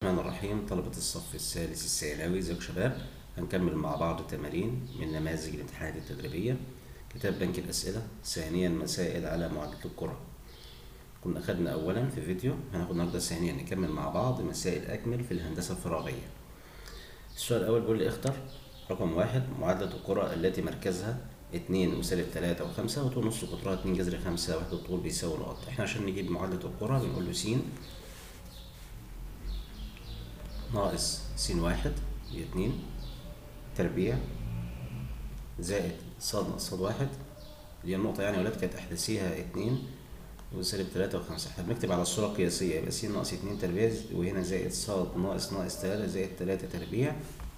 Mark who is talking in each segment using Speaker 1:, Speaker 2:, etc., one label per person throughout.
Speaker 1: الرحمن الرحيم طلبة الصف الثالث الثانوي ازيكم شباب هنكمل مع بعض تمارين من نماذج الامتحانات التدريبية كتاب بنك الأسئلة ثانيا مسائل على معادلة الكرة كنا أخدنا أولا في فيديو هناخد النهاردة ثانيا نكمل مع بعض مسائل أكمل في الهندسة الفراغية السؤال الأول بيقول لي اختر رقم واحد معادلة الكرة التي مركزها اتنين وسالب تلاتة وخمسة وطول نص قطرها اتنين جذر خمسة وحدة الطول بيساوي نقط احنا عشان نجيب معادلة الكرة بنقول له س ناقص س واحد هي اتنين تربيع زائد صاد ناقص صاد واحد اللي هي النقطة يعني يا ولاد كانت أحداثيها اتنين وسالب تلاتة وخمسة احنا بنكتب على الصورة القياسية يبقى س ناقص اتنين تربيع وهنا زائد صاد ناقص ناقص تلاتة زائد تلاتة تربيع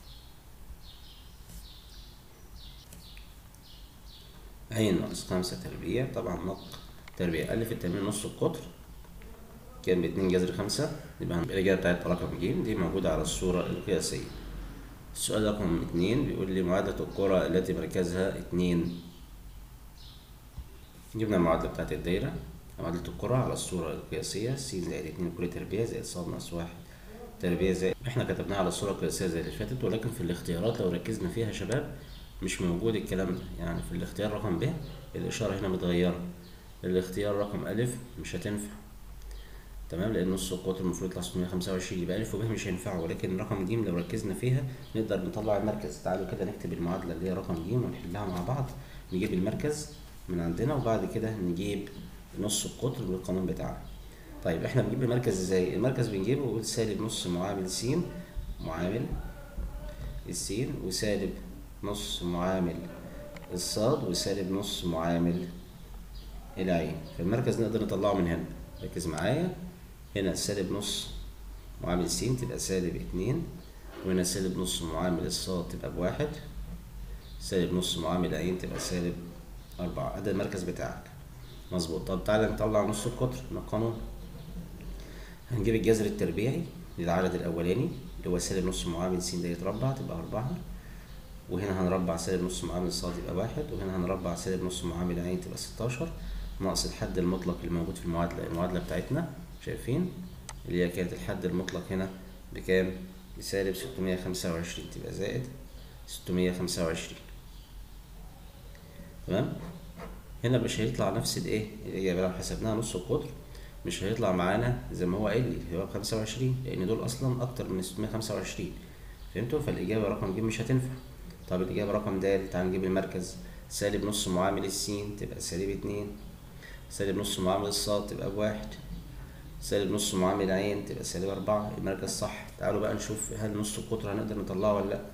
Speaker 1: عين ناقص خمسة تربيع طبعا نق تربيع ألف التمرين نص القطر كان باتنين جذر خمسة يبقى الإجابة بتاعت رقم ج دي موجودة على الصورة القياسية السؤال رقم اتنين بيقول لي معادلة الكرة التي مركزها اتنين جبنا المعادلة بتاعت الدايرة معادلة الكرة على الصورة القياسية س زائد اتنين كل تربيع زائد ص ناقص واحد تربيع زائد احنا كتبناها على الصورة القياسية زي اللي فاتت ولكن في الاختيارات لو ركزنا فيها يا شباب مش موجود الكلام ده يعني في الاختيار رقم ب الإشارة هنا متغيرة الاختيار رقم أ مش هتنفع تمام لان نص القطر المفروض يطلع 625 يبقى الف وب مش هينفعوا ولكن رقم ج لو ركزنا فيها نقدر نطلع المركز تعالوا كده نكتب المعادله اللي هي رقم ج ونحلها مع بعض نجيب المركز من عندنا وبعد كده نجيب نص القطر بالقانون بتاعنا طيب احنا بنجيب المركز ازاي المركز بنجيبه بقول سالب نص معامل س معامل السين وسالب نص معامل الصاد وسالب نص معامل العين فالمركز نقدر نطلعه من هنا ركز معايا هنا سالب نص معامل س تبقى سالب اتنين وهنا سالب نص معامل الصاد تبقى بواحد سالب نص معامل العين تبقى سالب أربعة ده المركز بتاعك مظبوط طب تعالى نطلع نص القطر من القانون هنجيب الجذر التربيعي للعدد الأولاني اللي هو سالب نص معامل س ده يتربع تبقى أربعة وهنا هنربع سالب نص معامل الصاد يبقى واحد وهنا هنربع سالب نص معامل العين تبقى ستاشر ناقص الحد المطلق اللي موجود في المعادلة المعادلة بتاعتنا شايفين اللي هي كانت الحد المطلق هنا بكام بسالب ستمية خمسة وعشرين تبقى زائد ستمية خمسة وعشرين تمام هنا مش هيطلع نفس الايه الإجابة لو حسبناها نص القطر مش هيطلع معانا زي ما هو قايل لي هو بخمسة وعشرين لأن دول أصلا أكتر من ستمية خمسة وعشرين فهمتوا فالإجابة رقم ج مش هتنفع طب الإجابة رقم د تعال نجيب المركز سالب نص معامل السين تبقى سالب اتنين سالب نص معامل الصاد تبقى بواحد سالب نص معامل العين تبقى سالب أربعة المركز صح تعالوا بقى نشوف هل نص القطر هنقدر نطلعه ولا لأ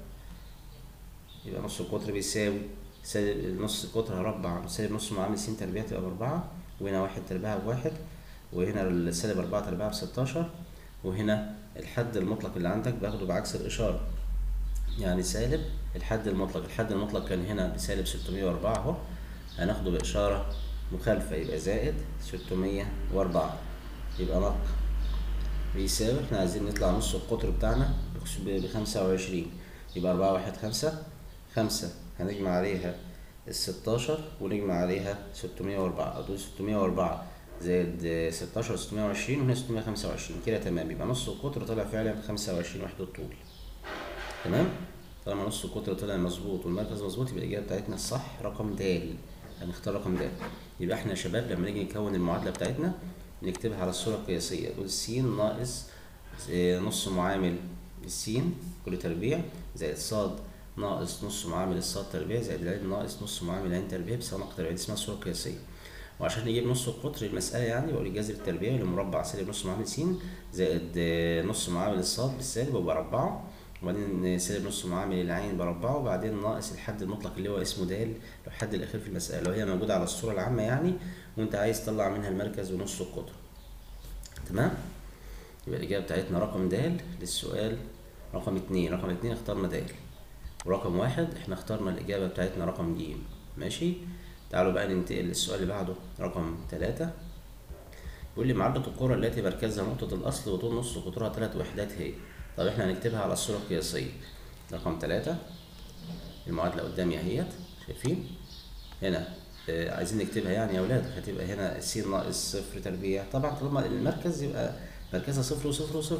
Speaker 1: يبقى نص القطر بيساوي سالب نص القطر هربع سالب نص معامل س تربيع تبقى بأربعة وهنا واحد تربيعها بواحد وهنا السالب أربعة تربيعها بستاشر وهنا الحد المطلق اللي عندك باخده بعكس الإشارة يعني سالب الحد المطلق الحد المطلق كان هنا بسالب ستمية وأربعة أهو هناخده بإشارة مخالفة يبقى زائد ستمية وأربعة يبقى نق بيساوي احنا عايزين نطلع نص القطر بتاعنا بخمسة وعشرين يبقى أربعة واحد خمسة خمسة هنجمع عليها الستاشر ونجمع عليها ستمية وأربعة أدول ستمية وأربعة زائد ستاشر ستمية وعشرين وهنا ستمية خمسة وعشرين كده تمام يبقى نص القطر طلع فعلا خمسة وعشرين وحدة طول تمام طالما نص القطر طلع مظبوط والمركز مظبوط يبقى الإجابة بتاعتنا الصح رقم د هنختار رقم د يبقى احنا يا شباب لما نيجي نكون المعادلة بتاعتنا نكتبها على الصورة القياسية نقول س ناقص نص معامل السين كل تربيع زائد صاد ناقص نص معامل الصاد تربيع زائد العين ناقص نص معامل العين تربيع بيساوي نقطة تربيع دي اسمها الصورة القياسية وعشان نجيب نص القطر المسألة يعني بقول الجذر التربيعي لمربع سالب نص معامل س زائد نص معامل الصاد بالسالب وبربعه وبعدين سالب نص معامل العين بربعه وبعدين ناقص الحد المطلق اللي هو اسمه د الحد الأخير في المسألة لو هي موجودة على الصورة العامة يعني وأنت عايز تطلع منها المركز ونص القطر تمام يبقى الإجابة بتاعتنا رقم د للسؤال رقم اتنين رقم اتنين اخترنا د ورقم واحد احنا اخترنا الإجابة بتاعتنا رقم ج ماشي تعالوا بقى ننتقل للسؤال اللي بعده رقم تلاتة بيقول لي معادلة الكرة التي مركزها نقطة الأصل وطول نص قطرها تلات وحدات هي طب احنا هنكتبها على الصورة القياسية رقم تلاتة المعادلة قدامي اهيت شايفين هنا آه عايزين نكتبها يعني يا أولاد هتبقى هنا س ناقص صفر تربيع طبعا طالما المركز يبقى مركزها صفر وصفر وصفر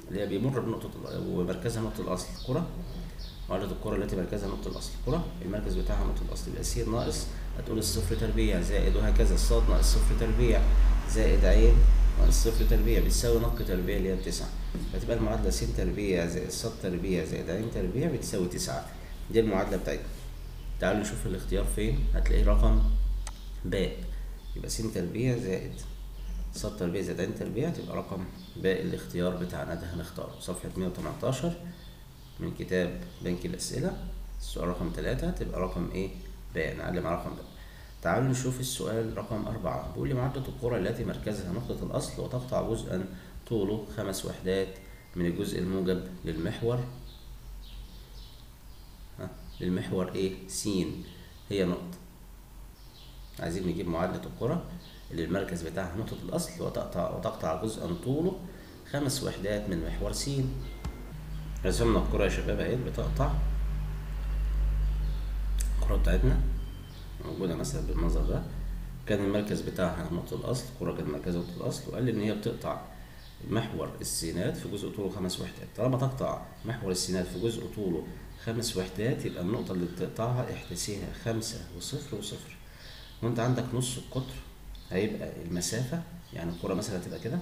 Speaker 1: اللي هي بيمر بنقطة ال- ومركزها نقطة الأصل الكرة معادلة الكرة التي مركزها نقطة الأصل الكرة المركز بتاعها نقطة الأصل يبقى س ناقص هتقول الصفر تربيع زائد وهكذا الصاد ناقص صفر تربيع زائد عين ناقص صفر تربيع بتساوي نق تربيع اللي هي التسعة فتبقى المعادلة س تربيع زائد صاد تربيع زائد عين تربيع بتساوي تسعة دي المعادلة بتاعتنا تعالوا نشوف الاختيار فين هتلاقيه رقم باء يبقى س تربيع زائد صاد تربيع زائد عين تربيع تبقى رقم باء الاختيار بتاعنا ده هنختاره صفحة 118 من كتاب بنك الأسئلة السؤال رقم ثلاثة تبقى رقم إيه؟ باء نعلم على رقم باء تعالوا نشوف السؤال رقم أربعة بيقول لي معادلة الكرة التي مركزها نقطة الأصل وتقطع جزءا طوله خمس وحدات من الجزء الموجب للمحور ها للمحور إيه؟ س هي نقطة عايزين نجيب معادلة الكرة اللي المركز بتاعها نقطة الأصل وتقطع وتقطع جزءا طوله خمس وحدات من محور س رسمنا الكرة يا شباب اهي بتقطع الكرة بتاعتنا موجودة مثلا بالمنظر ده كان المركز بتاعها نقطة الأصل الكرة كان مركزها نقطة الأصل وقال لي إن هي بتقطع محور السينات في جزء طوله خمس وحدات طالما تقطع محور السينات في جزء طوله خمس وحدات يبقى النقطة اللي بتقطعها احداثيها خمسة وصفر وصفر وانت عندك نص القطر هيبقى المسافة يعني الكرة مثلا هتبقى كده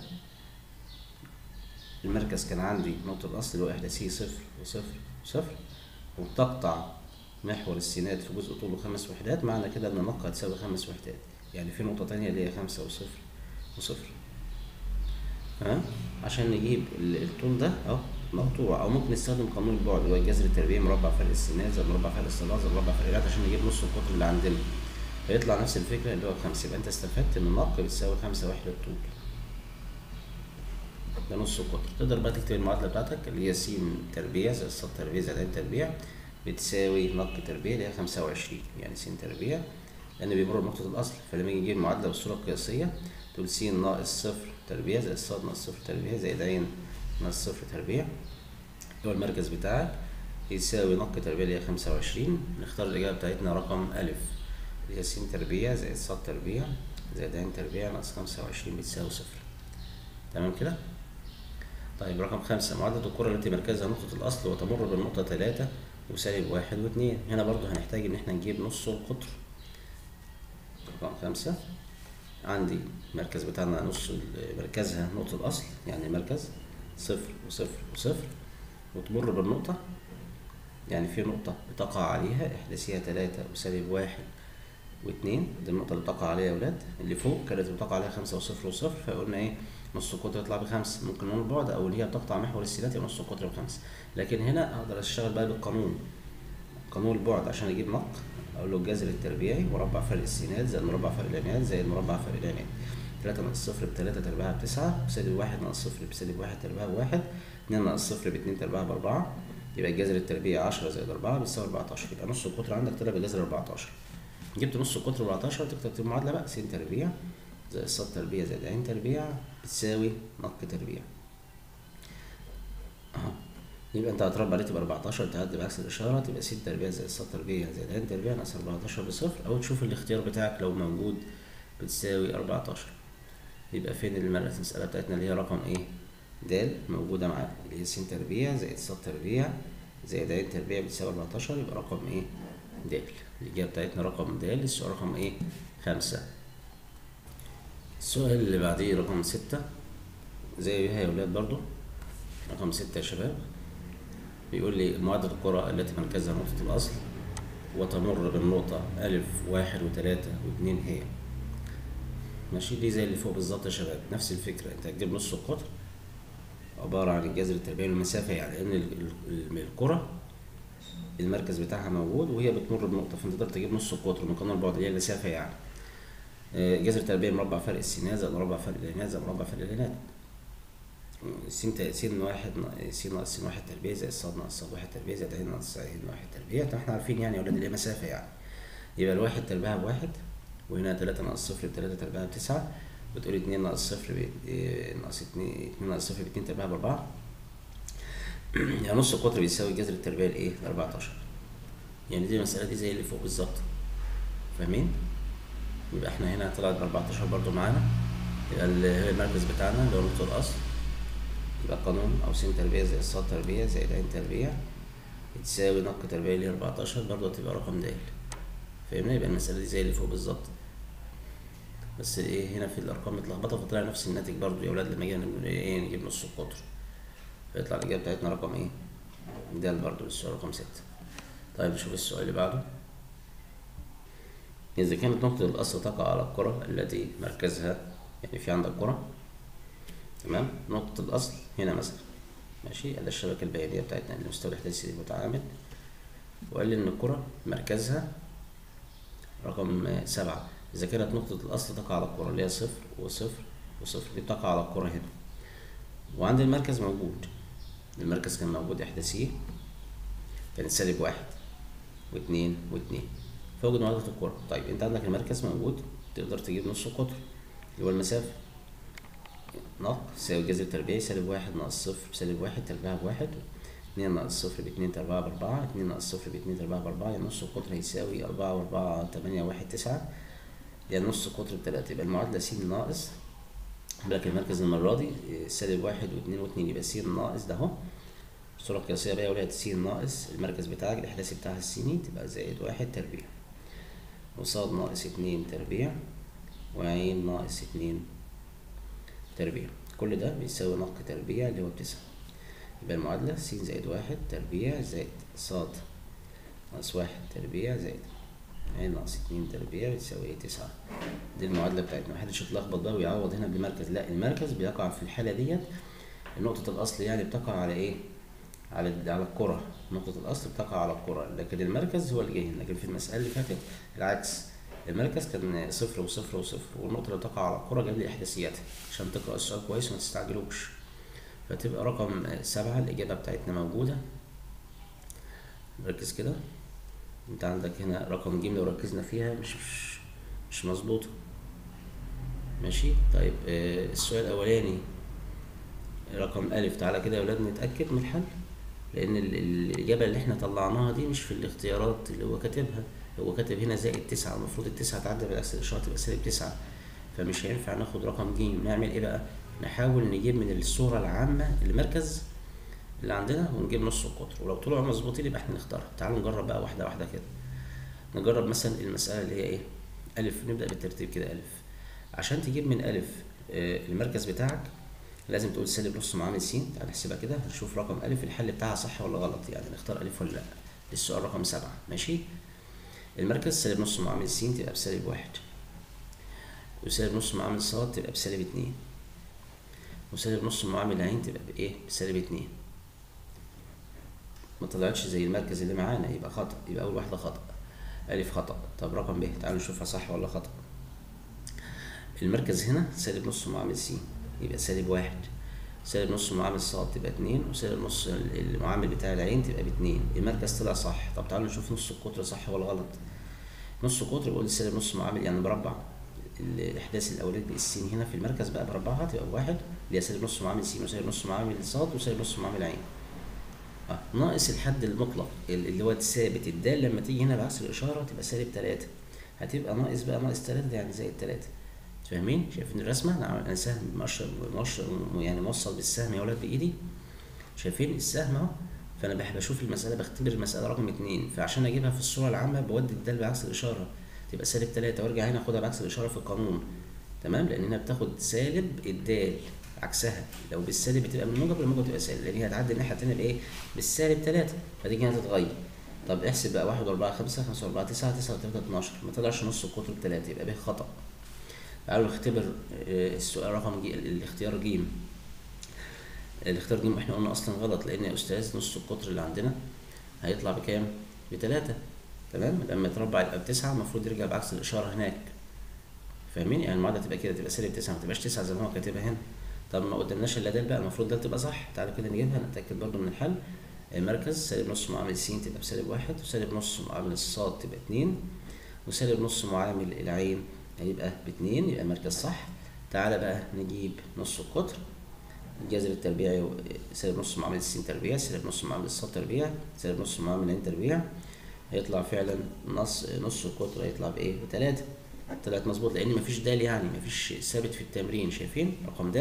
Speaker 1: المركز كان عندي نقطة الأصل اللي هو إحداثيه صفر وصفر وصفر وبتقطع محور السينات في جزء طوله خمس وحدات معنى كده إن النقطة هتساوي خمس وحدات يعني في نقطة تانية اللي هي خمسة وصفر وصفر ها عشان نجيب ال- الطول ده أهو مقطوع أو ممكن نستخدم قانون البعد اللي هو الجذر التربيعي مربع فرق السينات زائد مربع فرق الصلاه زائد مربع فرق الرياض عشان نجيب نص القطر اللي عندنا فيطلع نفس الفكرة اللي هو خمسة يبقى أنت استفدت إن النق بتساوي خمسة وحدة طول ده نص القطر تقدر بقى تكتب المعادلة بتاعتك اللي هي س تربيع زائد ص تربيع زائد ع تربيع بتساوي نق تربيع اللي هي خمسة وعشرين يعني س تربيع لأن بيمر بنقطة الأصل فلما يجي نجيب المعادلة بالصورة القياسية تقول س ناقص صفر تربيع زائد ص ناقص صفر تربيع زائد ع ناقص صفر تربيع اللي هو المركز بتاعك يساوي نق تربيع اللي هي خمسة وعشرين نختار الإجابة بتاعتنا رقم ألف اللي هي س تربيع زائد ص تربيع زائد ع تربيع ناقص خمسة وعشرين بتساوي صفر تمام كده؟ طيب رقم خمسة معادلة الكرة التي مركزها نقطة الأصل وتمر بالنقطة تلاتة وسالب واحد واتنين هنا برضو هنحتاج إن احنا نجيب نص القطر رقم خمسة عندي المركز بتاعنا نص ال- مركزها نقطة الأصل يعني مركز صفر وصفر وصفر وتمر بالنقطة يعني في نقطة بتقع عليها إحداثيها تلاتة وسالب واحد واتنين دي النقطة اللي بتقع عليها يا ولاد اللي فوق كانت بتقع عليها خمسة وصفر وصفر فقلنا ايه نص القطر يطلع بخمسة ممكن نقول البعد أو اللي هي بتقطع محور السينات يبقى نص القطر بخمسة لكن هنا أقدر أشتغل بقى بالقانون قانون البعد عشان أجيب نق أقول له الجذر التربيعي مربع فرق السينات زائد مربع فرق العناد زائد مربع فرق العناد تلاتة ناقص صفر بتلاتة تربيعها بتسعة وسالب واحد ناقص صفر بسالب واحد تربيعها بواحد اتنين ناقص صفر باتنين تربيعها بأربعة يبقى الجذر التربيعي عشرة زائد أربعة بيساوي أربعتاشر يبقى نص القطر عندك طلع بجذر أربعتاشر جبت نص القطر 14 تقدر تكتب المعادله بقى س تربيع زائد ص تربيع زائد ع تربيع بتساوي نق تربيع اهو يبقى انت هتربع عليه تبقى 14 تعدي بعكس الاشاره تبقى س تربيع زائد ص تربيع زائد ع تربيع ناقص 14 بصفر او تشوف الاختيار بتاعك لو موجود بتساوي 14 يبقى فين المساله بتاعتنا اللي هي رقم ايه د موجوده معانا اللي هي س تربيع زائد ص تربيع زائد ع تربيع بتساوي 14 يبقى رقم ايه د الإجابة بتاعتنا رقم د السؤال رقم إيه؟ خمسة السؤال اللي بعديه رقم ستة زي بيها يا ولاد برضو رقم ستة يا شباب بيقول لي معادلة الكرة التي مركزها نقطة الأصل وتمر بالنقطة ألف واحد وتلاتة واتنين هي ماشي دي زي اللي فوق بالظبط يا شباب نفس الفكرة أنت هتجيب نص القطر عبارة عن الجذر التربيعي للمسافة يعني لأن ال- ال- الكرة المركز بتاعها موجود وهي بتمر بنقطة فانت تقدر تجيب نص القطر من قانون البعد اللي هي المسافة يعني آه، جذر تربيع مربع فرق السينات زائد مربع فرق العناد زائد مربع فرق العناد س ت- س واحد نا- س ناقص س واحد تربيع زائد ص ناقص ص واحد تربيع زائد ع ناقص ع واحد تربيع طب احنا عارفين يعني يا ولاد اللي هي مسافة يعني يبقى الواحد تربيعها بواحد وهنا تلاتة ناقص صفر بتلاتة تربيعها بتسعة وتقول اتنين ناقص صفر ب- إيه، ناقص اتنين اتنين ناقص صفر باتنين تربيعها بأربعة يعني نص القطر بيساوي جذر التربيع الايه؟ الأربعتاشر يعني دي المسألة دي زي اللي فوق بالظبط فاهمين؟ يبقى احنا هنا طلعت 14 برضو معانا يبقى اللي هو المركز بتاعنا اللي هو نقطة الأصل يبقى قانون أو س تربيع زائد ص تربيع زائد ع تربيع تساوي نق تربيع اللي هي 14 برضه هتبقى رقم د فاهمنا يبقى المسألة دي زي اللي فوق بالظبط بس ايه هنا في الأرقام متلخبطة فطلع نفس الناتج برضه يا ولاد لما جينا ايه نجيب نص القطر فيطلع الإجابة بتاعتنا رقم ايه د برضه للسؤال رقم ستة طيب نشوف السؤال اللي بعده إذا كانت نقطة الأصل تقع على الكرة التي مركزها يعني في عندك كرة تمام نقطة الأصل هنا مثلا ماشي ده الشبكة البيانية بتاعتنا اللي مستوى الإحداثي المتعامد وقال لي إن الكرة مركزها رقم سبعة إذا كانت نقطة الأصل تقع على الكرة اللي هي صفر وصفر وصفر دي بتقع على الكرة هنا وعند المركز موجود المركز كان موجود إحداثيه كانت سالب واحد واتنين واتنين فوجد معادلة الكرة طيب انت عندك المركز موجود تقدر تجيب نص القطر اللي هو المسافة نق يساوي جذر تربيعي سالب واحد ناقص صفر بسالب واحد تربيعها بواحد اتنين ناقص صفر باتنين تربيعها بأربعة اتنين ناقص صفر باتنين تربيعها بأربعة يعني نص القطر هيساوي أربعة وأربعة تمانية واحد تسعة يعني نص القطر بتلاتة يبقى المعادلة س ناقص بالك المركز المرة دي سالب واحد واتنين واتنين يبقى س ناقص ده اهو الصورة القياسية بقى ولاد س ناقص المركز بتاعك الإحداثي بتاعها السيني تبقى زائد واحد تربيع وصاد ناقص اتنين تربيع وعين ناقص اتنين تربيع كل ده بيساوي نق تربيع اللي هو بتسعة يبقى المعادلة س زائد واحد تربيع زائد صاد ناقص واحد تربيع زائد عين ناقص اتنين تربيع بتساوي ايه تسعة دي المعادلة بتاعتنا محدش يتلخبط بقى ويعوض هنا بمركز لا المركز بيقع في الحالة ديت نقطة الأصل يعني بتقع على ايه على على الكرة نقطة الأصل بتقع على الكرة لكن المركز هو اللي جاي لكن في المسألة اللي فاتت العكس المركز كان صفر وصفر وصفر والنقطة اللي تقع على الكرة جاب لي إحداثياتها عشان تقرأ السؤال كويس وما تستعجلوش فتبقى رقم سبعة الإجابة بتاعتنا موجودة ركز كده انت عندك هنا رقم ج لو ركزنا فيها مش مش, مش مظبوطة ماشي طيب آه السؤال الأولاني رقم ألف تعالى كده يا ولاد نتأكد من الحل لأن الإجابة اللي احنا طلعناها دي مش في الاختيارات اللي هو كاتبها هو كاتب هنا زائد تسعة المفروض التسعة تعدي بالعكس الإشارة تبقى سالب تسعة فمش هينفع ناخد رقم ج نعمل إيه بقى؟ نحاول نجيب من الصورة العامة المركز اللي عندنا ونجيب نص القطر ولو طلعوا مظبوطين يبقى احنا نختارها تعالوا نجرب بقى واحدة واحدة كده نجرب مثلا المسألة اللي هي إيه؟ ألف نبدأ بالترتيب كده ألف عشان تجيب من ألف آه المركز بتاعك لازم تقول سالب نص معامل س تعال نحسبها كده هنشوف رقم ألف الحل بتاعها صح ولا غلط يعني نختار ألف ولا لأ للسؤال رقم سبعة ماشي المركز سالب نص معامل س تبقى بسالب واحد وسالب نص معامل ص تبقى بسالب اتنين وسالب نص معامل عين تبقى بإيه؟ بسالب اتنين ما طلعتش زي المركز اللي معانا يبقى خطأ يبقى أول واحدة خطأ ألف خطأ طب رقم ب تعالوا نشوفها صح ولا خطأ المركز هنا سالب نص معامل س يبقى سالب واحد سالب نص معامل ص تبقى اتنين وسالب نص المعامل بتاع العين تبقى باتنين المركز طلع صح طب تعالوا نشوف نص القطر صح ولا غلط نص القطر بقول سالب نص معامل يعني مربع الاحداث الاولاني السين هنا في المركز بقى بربعها تبقى بواحد اللي هي سالب نص معامل س وسالب نص معامل ص وسالب نص معامل عين آه. ناقص الحد المطلق اللي هو الثابت الدال لما تيجي هنا بعكس الاشاره تبقى سالب تلاتة هتبقى ناقص بقى ناقص تلاتة يعني زائد تلاتة فاهمين شايفين الرسمه انا انا سهم مؤشر مؤشر يعني موصل بالسهم يا ولاد بايدي شايفين السهم اهو فانا بحب اشوف المساله بختبر المساله رقم اتنين فعشان اجيبها في الصوره العامه بودي الدال بعكس الاشاره تبقى سالب تلاتة وارجع هنا اخدها بعكس الاشاره في القانون تمام لان هنا بتاخد سالب الدال عكسها لو بالسالب بتبقى من الموجب للموجب تبقى سالب لان هي هتعدي الناحيه التانيه بايه بالسالب تلاتة فتيجي هنا تتغير طب احسب بقى واحد واربعة خمسة خمسة واربعة تسعة تسعة وتلاتة اتناشر ما طلعش نص القطر بتلاتة يبقى به خطأ تعالوا نختبر السؤال رقم جي الاختيار ج الاختيار ج احنا قلنا اصلا غلط لان يا استاذ نص القطر اللي عندنا هيطلع بكام بتلاتة تمام لما يتربع يبقى بتسعة المفروض يرجع بعكس الاشاره هناك فاهمين يعني المعادله تبقى كده تبقى سالب تسعة ما تبقاش تسعة زي ما هو كاتبها هنا طب ما قدامناش الا ده بقى المفروض ده تبقى صح تعالوا كده نجيبها نتاكد برضو من الحل المركز سالب نص معامل س تبقى بسالب واحد وسالب نص معامل الصاد تبقى اتنين وسالب نص معامل العين هيبقى باتنين يبقى المركز صح تعالى بقى نجيب نص القطر الجذر التربيعي سالب نص معامل السين تربيع سالب نص معامل الصاد تربيع سالب نص معامل العين تربيع هيطلع فعلا نص نص القطر هيطلع بايه بتلاتة طلعت مظبوط لان مفيش دال يعني مفيش ثابت في التمرين شايفين رقم د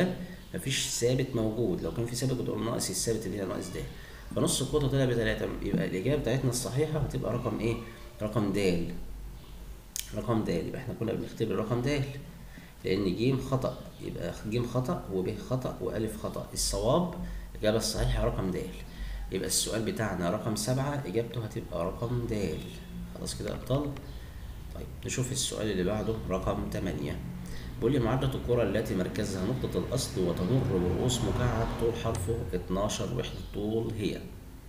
Speaker 1: مفيش ثابت موجود لو كان في ثابت بتقول ناقص الثابت اللي هي ناقص د فنص القطر طلع بتلاتة يبقى الإجابة بتاعتنا الصحيحة هتبقى رقم إيه؟ رقم د رقم د يبقى احنا كنا بنختبر رقم د لأن ج خطأ يبقى ج خطأ وب خطأ وألف خطأ الصواب الإجابة الصحيحة رقم د يبقى السؤال بتاعنا رقم سبعة إجابته هتبقى رقم د خلاص كده يا أبطال طيب نشوف السؤال اللي بعده رقم تمانية بيقول لي معادلة الكرة التي مركزها نقطة الأصل وتمر برؤوس مكعب طول حرفه 12 وحدة طول هي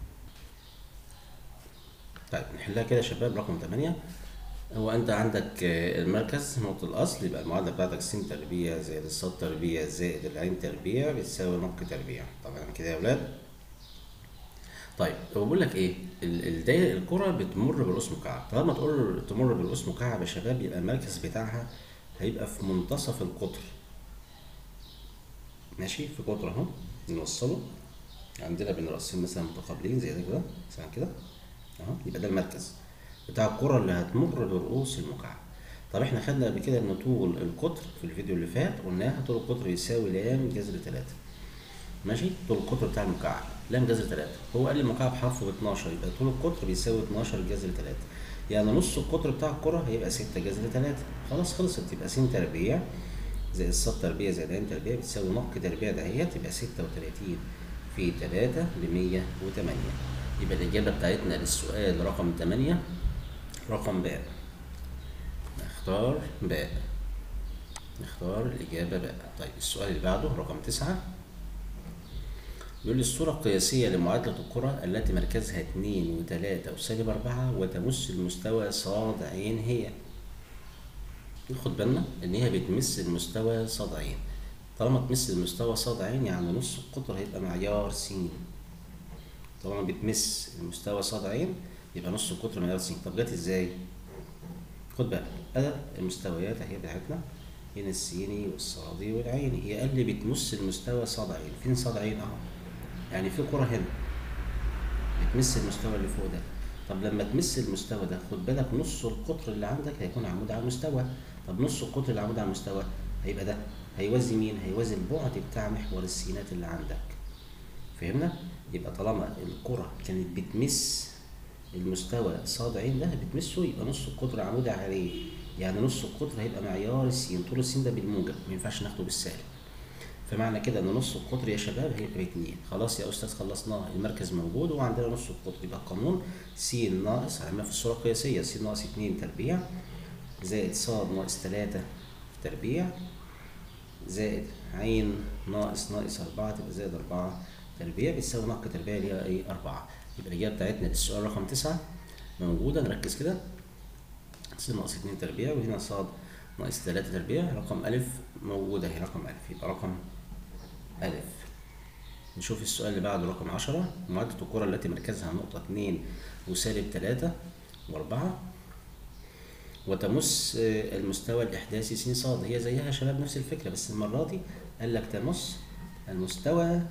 Speaker 1: طيب نحلها كده يا شباب رقم تمانية هو أنت عندك آه، المركز نقطة الأصل يبقى المعادلة بتاعتك س تربيع زائد الصاد تربيع زائد العين تربيع بتساوي نق تربيع طبعا كده يا ولاد طيب هو بيقول لك ايه ال- الدايره الكره بتمر برؤوس مكعب طالما تقول تمر برؤوس مكعب يا شباب يبقى المركز بتاعها هيبقى في منتصف القطر ماشي في قطر اهو نوصله عندنا بين رأسين مثلا متقابلين زي ده كده مثلا كده اهو يبقى ده المركز بتاع الكرة اللي هتمر برؤوس المكعب طب احنا خدنا قبل كده ان طول القطر في الفيديو اللي فات قلناها طول القطر يساوي لام جذر تلاتة ماشي طول القطر بتاع المكعب لام جذر تلاتة هو قال لي المكعب حرفه ب 12 يبقى طول القطر بيساوي 12 جذر تلاتة يعني نص القطر بتاع الكرة هيبقى 6 جذر تلاتة خلاص خلصت يبقى س تربيع زائد الصاد تربيع زائد عين تربيع بتساوي نق تربيع دهيت يبقى 36 في 3 ب 108 يبقى الإجابة بتاعتنا للسؤال رقم 8 رقم باء نختار باء نختار الإجابة باء طيب السؤال اللي بعده رقم 9 بيقول لي الصورة القياسية لمعادلة الكرة التي مركزها اتنين وتلاتة وسالب أربعة وتمس المستوى صاد عين هي ناخد بالنا إن هي بتمس المستوى صاد عين طالما تمس المستوى صاد عين يعني نص القطر هيبقى معيار س طالما بتمس المستوى صاد عين يبقى نص القطر معيار س طب جت ازاي؟ خد بالك أنا المستويات أهي بتاعتنا هنا السيني والصادي والعيني هي قال لي بتمس المستوى صاد عين فين صاد عين اهو يعني في كرة هنا بتمس المستوى اللي فوق ده طب لما تمس المستوى ده خد بالك نص القطر اللي عندك هيكون عمود على المستوى طب نص القطر اللي عمود على المستوى هيبقى ده هيوازي مين هيوازي البعد بتاع محور السينات اللي عندك فهمنا يبقى طالما الكرة كانت بتمس المستوى صاد عين ده بتمسه يبقى نص القطر عمود عليه يعني نص القطر هيبقى معيار السين طول السين ده بالموجب ما ينفعش ناخده بالسالب فمعنى كده ان نص القطر يا شباب هيبقى باتنين خلاص يا استاذ خلصناه المركز موجود وعندنا نص القطر يبقى القانون س ناقص عملنا في الصوره القياسيه س ناقص اتنين تربيع زائد ص ناقص تلاتة تربيع زائد عين ناقص ناقص أربعة تبقى زائد أربعة تربيع بتساوي نق تربيع اللي هي إيه أربعة يبقى الإجابة بتاعتنا للسؤال رقم تسعة موجودة نركز كده س ناقص اتنين تربيع وهنا ص ناقص تلاتة تربيع رقم ألف موجودة اهي رقم ألف يبقى رقم ألف نشوف السؤال اللي بعده رقم عشرة معادلة الكرة التي مركزها نقطة اتنين وسالب تلاتة وأربعة وتمس آه، المستوى الإحداثي س ص هي زيها يا شباب نفس الفكرة بس المرة دي قال لك تمس المستوى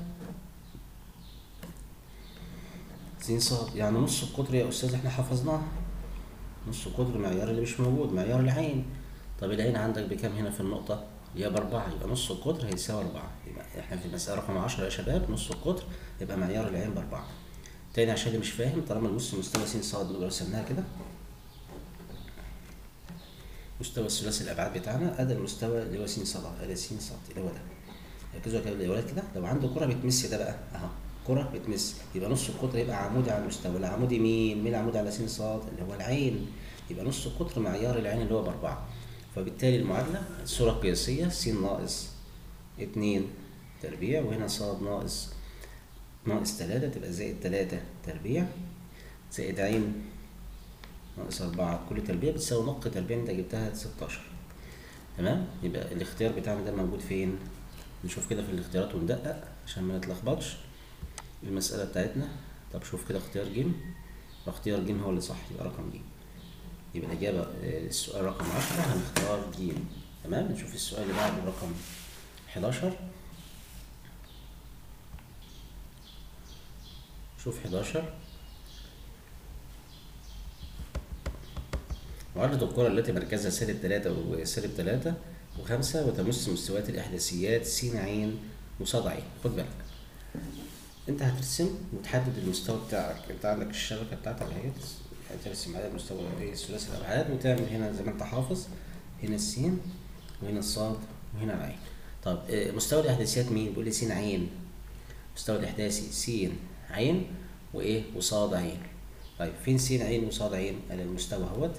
Speaker 1: س ص يعني نص القطر يا أستاذ احنا حفظناه نص القطر معيار اللي مش موجود معيار العين طب العين عندك بكام هنا في النقطة؟ هي بأربعة يبقى نص القطر هيساوي أربعة يبقى احنا في المسألة رقم عشرة يا شباب نص القطر يبقى معيار العين بأربعة تاني عشان اللي مش فاهم طالما نص مستوى س ص نقدر رسمناها كده مستوى الثلاثي الأبعاد بتاعنا أدا المستوى اللي هو س ص أدا س ص اللي هو ده ركزوا كده يا ولاد كده لو عنده كرة بتمس ده بقى أهو كرة بتمس يبقى نص القطر يبقى عمودي على المستوى العمودي مين؟ مين العمودي على س ص اللي هو العين يبقى نص القطر معيار العين اللي هو بأربعة فبالتالي المعادلة الصورة القياسية س ناقص اتنين تربيع وهنا ص ناقص ناقص تلاتة تبقى زائد تلاتة تربيع زائد عين ناقص أربعة كل تربيع بتساوي نق تربيع أنت جبتها ستاشر تمام يبقى الاختيار بتاعنا ده موجود فين نشوف كده في الاختيارات وندقق عشان ما نتلخبطش المسألة بتاعتنا طب شوف كده اختيار ج اختيار ج هو اللي صح يبقى رقم ج يبقى الإجابة آه، السؤال رقم عشرة هنختار ج تمام نشوف السؤال اللي بعده رقم حداشر شوف حداشر معادلة الكرة التي مركزها سالب تلاتة وسالب تلاتة وخمسة وتمس مستويات الإحداثيات س عين وصاد عين خد بالك انت هترسم وتحدد المستوى بتاعك انت عندك الشبكه بتاعتك اهي هترسم على مستوى ايه ثلاثي الابعاد وتعمل هنا زي ما انت حافظ هنا السين وهنا الصاد وهنا العين طب اه، مستوى الاحداثيات مين بيقول لي س عين مستوى الاحداثي س عين وايه وصاد عين طيب فين س عين وصاد عين على المستوى اهوت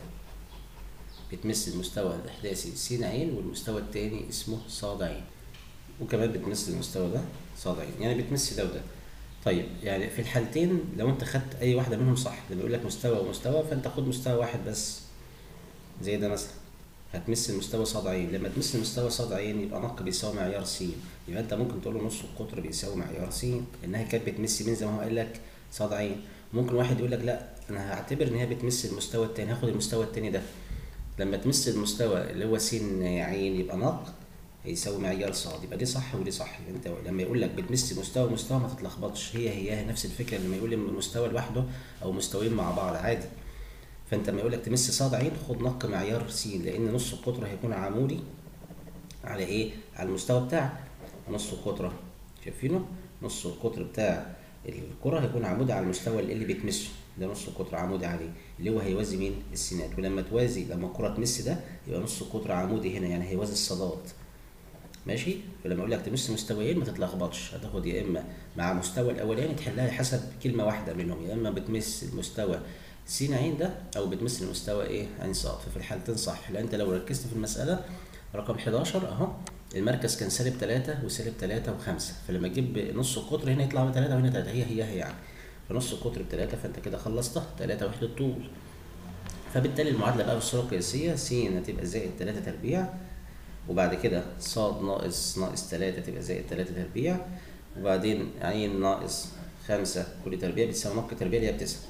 Speaker 1: بتمثل المستوى الاحداثي س عين والمستوى التاني اسمه صاد عين وكمان بتمثل المستوى ده صاد عين يعني بتمثل ده وده طيب يعني في الحالتين لو انت خدت اي واحده منهم صح لما يقول لك مستوى ومستوى فانت خد مستوى واحد بس زي ده مثلا هتمثل مستوى صاد عين لما تمثل مستوى صاد عين يبقى نق بيساوي معيار س يبقى انت ممكن تقول له نص القطر بيساوي معيار س لانها كانت بتمثل مين زي ما هو قال لك صاد عين ممكن واحد يقول لك لا انا هعتبر ان هي بتمثل المستوى التاني هاخد المستوى التاني ده لما تمثل المستوى اللي هو س عين يبقى نق هيساوي معيار صاد يبقى دي صح ودي صح يبقى انت لما يقول لك بتمثل مستوى مستوى ما تتلخبطش هي هي نفس الفكره لما يقول لي مستوى لوحده او مستويين مع بعض عادي فانت لما يقول لك تمس صاد عين خد نق معيار س لان نص القطر هيكون عمودي على ايه على المستوى بتاعك نص القطره شايفينه نص القطر بتاع الكره هيكون عمودي على المستوى اللي بيتمسه ده نص القطر عمودي عليه اللي هو هيوازي مين السينات ولما توازي لما الكره تمس ده يبقى نص القطر عمودي هنا يعني هيوازي الصادات ماشي فلما اقول لك تمس مستويين ما تتلخبطش هتاخد يا اما مع مستوى الاولاني تحلها حسب كلمه واحده منهم يا اما بتمس المستوى س عين ده او بتمس المستوى ايه عين صاد ففي الحالتين صح لان انت لو ركزت في المساله رقم 11 اهو المركز كان سالب 3 وسالب 3 و5 فلما تجيب نص القطر هنا يطلع 3 وهنا 3 هي هي هي يعني فنص القطر ب 3 فانت كده خلصتها 3 وحده طول فبالتالي المعادله بقى بالصوره القياسيه س هتبقى زائد 3 تربيع وبعد كده ص ناقص ناقص 3 تبقى زائد 3 تربيع وبعدين عين ناقص 5 كل تربيع بتساوي نق تربيع اللي هي بتسعة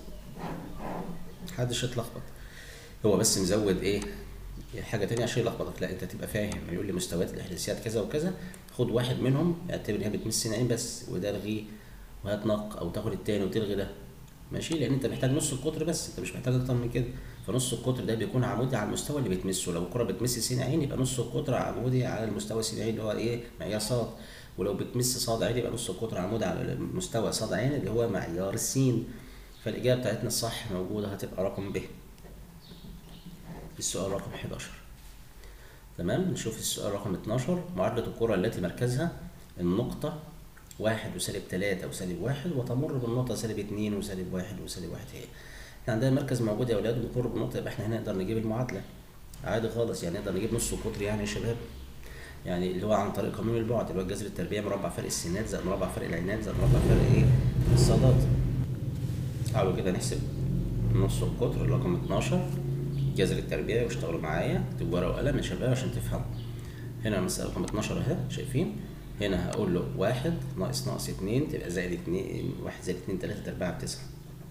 Speaker 1: محدش يتلخبط هو بس مزود ايه حاجه تانية عشان يلخبطك لا انت تبقى فاهم يقول لي مستويات الاحداثيات كذا وكذا خد واحد منهم اعتبر ان هي بتمس عين بس وده الغيه وهات نق او تاخد التاني وتلغي ده ماشي لان انت محتاج نص القطر بس انت مش محتاج اكتر من كده فنص القطر ده بيكون عمودي على المستوى اللي بتمسه لو الكره بتمس س عين يبقى نص القطر عمودي على المستوى س عين اللي هو ايه معيار صاد ولو بتمس صاد عين يبقى نص القطر عمودي على المستوى صاد عين اللي هو معيار السين فالاجابه بتاعتنا الصح موجوده هتبقى رقم ب السؤال رقم 11 تمام نشوف السؤال رقم 12 معادلة الكرة التي مركزها النقطة واحد وسالب تلاتة وسالب واحد وتمر بالنقطة سالب اتنين وسالب واحد وسالب واحد هي احنا عندنا مركز موجود يا ولاد وبتمر بالنقطة يبقى احنا هنا نقدر نجيب المعادلة عادي خالص يعني نقدر نجيب نص القطر يعني يا شباب يعني اللي هو عن طريق قانون البعد اللي هو جذر التربيع مربع فرق السينات زائد مربع فرق العينات زائد مربع فرق ايه الصادات تعالوا كده نحسب نص القطر رقم 12 جذر التربيع واشتغلوا معايا اكتبوا ورقه وقلم يا شباب عشان تفهموا هنا المسألة رقم 12 اهي شايفين هنا هقول له واحد ناقص ناقص اتنين تبقى زائد اتنين واحد زائد اتنين تلاتة تربيع بتسعة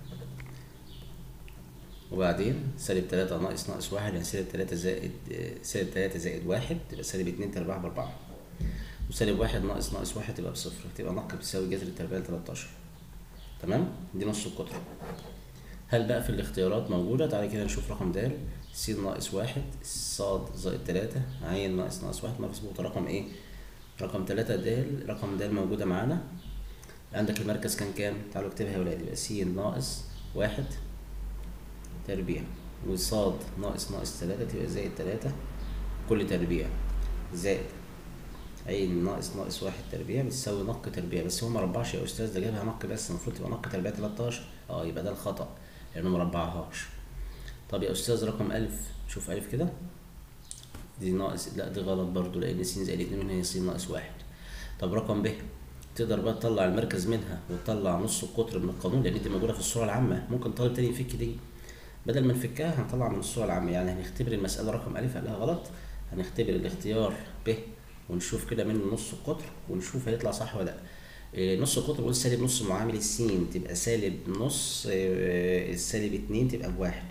Speaker 1: وبعدين سالب تلاتة ناقص ناقص واحد يعني سالب تلاتة زائد سالب تلاتة زائد واحد تبقى سالب اتنين تربيع بأربعة وسالب واحد ناقص ناقص واحد تبقى بصفر تبقى نق بتساوي جذر التربيع لتلاتاشر تمام دي نص القطر هل بقى في الاختيارات موجودة تعالى كده نشوف رقم د س ناقص واحد ص زائد تلاتة عين ناقص ناقص واحد مظبوط رقم ايه رقم تلاتة د رقم د موجودة معانا عندك المركز كان كام تعالوا اكتبها يا ولاد يبقى س ناقص واحد تربيع وصاد ناقص ناقص تلاتة تبقى زائد تلاتة كل تربيع زائد عين ناقص ناقص واحد تربيع بتساوي نق تربيع بس هو مربعش يا استاذ ده جابها نق بس المفروض تبقى نق تربيع تلاتاشر اه يبقى ده الخطأ لأنه مربعهاش طب يا أستاذ رقم ألف شوف ألف كده دي ناقص لا دي غلط برضو لأن س زائد اتنين هنا هي س ناقص واحد طب رقم ب تقدر بقى تطلع المركز منها وتطلع نص القطر من القانون لأن دي موجودة في الصورة العامة ممكن طالب تاني يفك دي بدل ما نفكها هنطلع من الصورة العامة يعني هنختبر المسألة رقم ألف قالها غلط هنختبر الاختيار ب ونشوف كده منه نص القطر ونشوف هيطلع صح ولا لا نص القطر بقول سالب نص معامل السين تبقى سالب نص السالب اتنين تبقى بواحد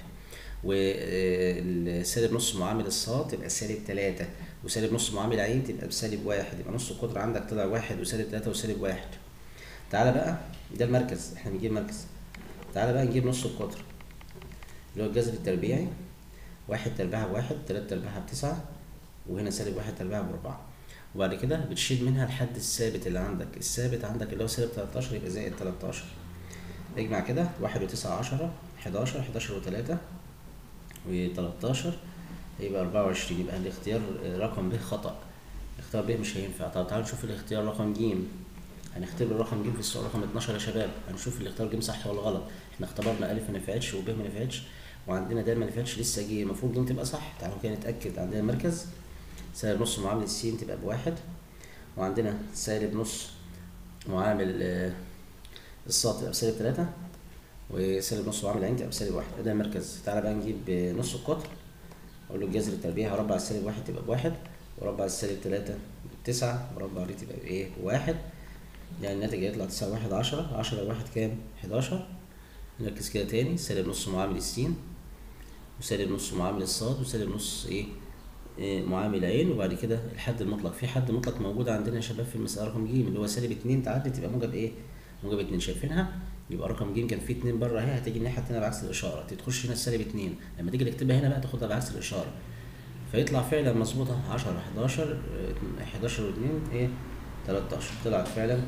Speaker 1: والسالب نص معامل الصاد تبقى سالب تلاتة وسالب نص معامل عين تبقى بسالب واحد يبقى نص القطر عندك طلع واحد وسالب تلاتة وسالب واحد تعالى بقى ده المركز احنا بنجيب مركز تعالى بقى نجيب نص القطر اللي هو الجذر التربيعي واحد تربيعها بواحد تلاتة تربيعها بتسعة وهنا سالب واحد تربيعها بأربعة وبعد كده بتشيل منها الحد الثابت اللي عندك الثابت عندك اللي هو سالب 13 يبقى زائد 13 اجمع كده واحد وتسعة عشرة حداشر حداشر وتلاتة وتلاتاشر يبقى أربعة وعشرين يبقى الاختيار رقم ب خطأ اختيار ب مش هينفع طب تعالوا نشوف الاختيار رقم ج هنختبر رقم ج في السؤال رقم 12 يا شباب هنشوف الاختيار ج صح ولا غلط احنا اختبرنا ألف ما نفعتش وب ما نفعتش وعندنا د ما نفعتش لسه ج المفروض ج تبقى صح تعالوا كده نتأكد عندنا المركز سالب نص معامل السين تبقى بواحد وعندنا سالب نص معامل آه، الصاد تبقى بسالب تلاتة وسالب نص معامل العين تبقى بسالب واحد ده المركز تعالى بقى نجيب نص القطر اقول له الجذر التربيع هربع السالب واحد تبقى بواحد وربع السالب تلاتة بتسعة وربع دي تبقى بايه بواحد يعني الناتج هيطلع تسعة واحد عشرة عشرة واحد كام حداشر نركز كده تاني سالب نص معامل السين وسالب نص معامل الصاد وسالب نص ايه إيه، معامل عين وبعد كده الحد المطلق في حد مطلق موجود عندنا يا شباب في المسألة رقم ج اللي هو سالب اتنين تعدي تبقى موجب ايه؟ موجب اتنين شايفينها؟ يبقى رقم ج كان فيه اتنين بره اهي هتيجي الناحية التانية بعكس الإشارة تخش هنا السالب اتنين لما تيجي تكتبها هنا بقى تاخدها بعكس الإشارة فيطلع فعلا مظبوطة عشرة حداشر حداشر واتنين ايه؟ تلاتاشر طلعت فعلا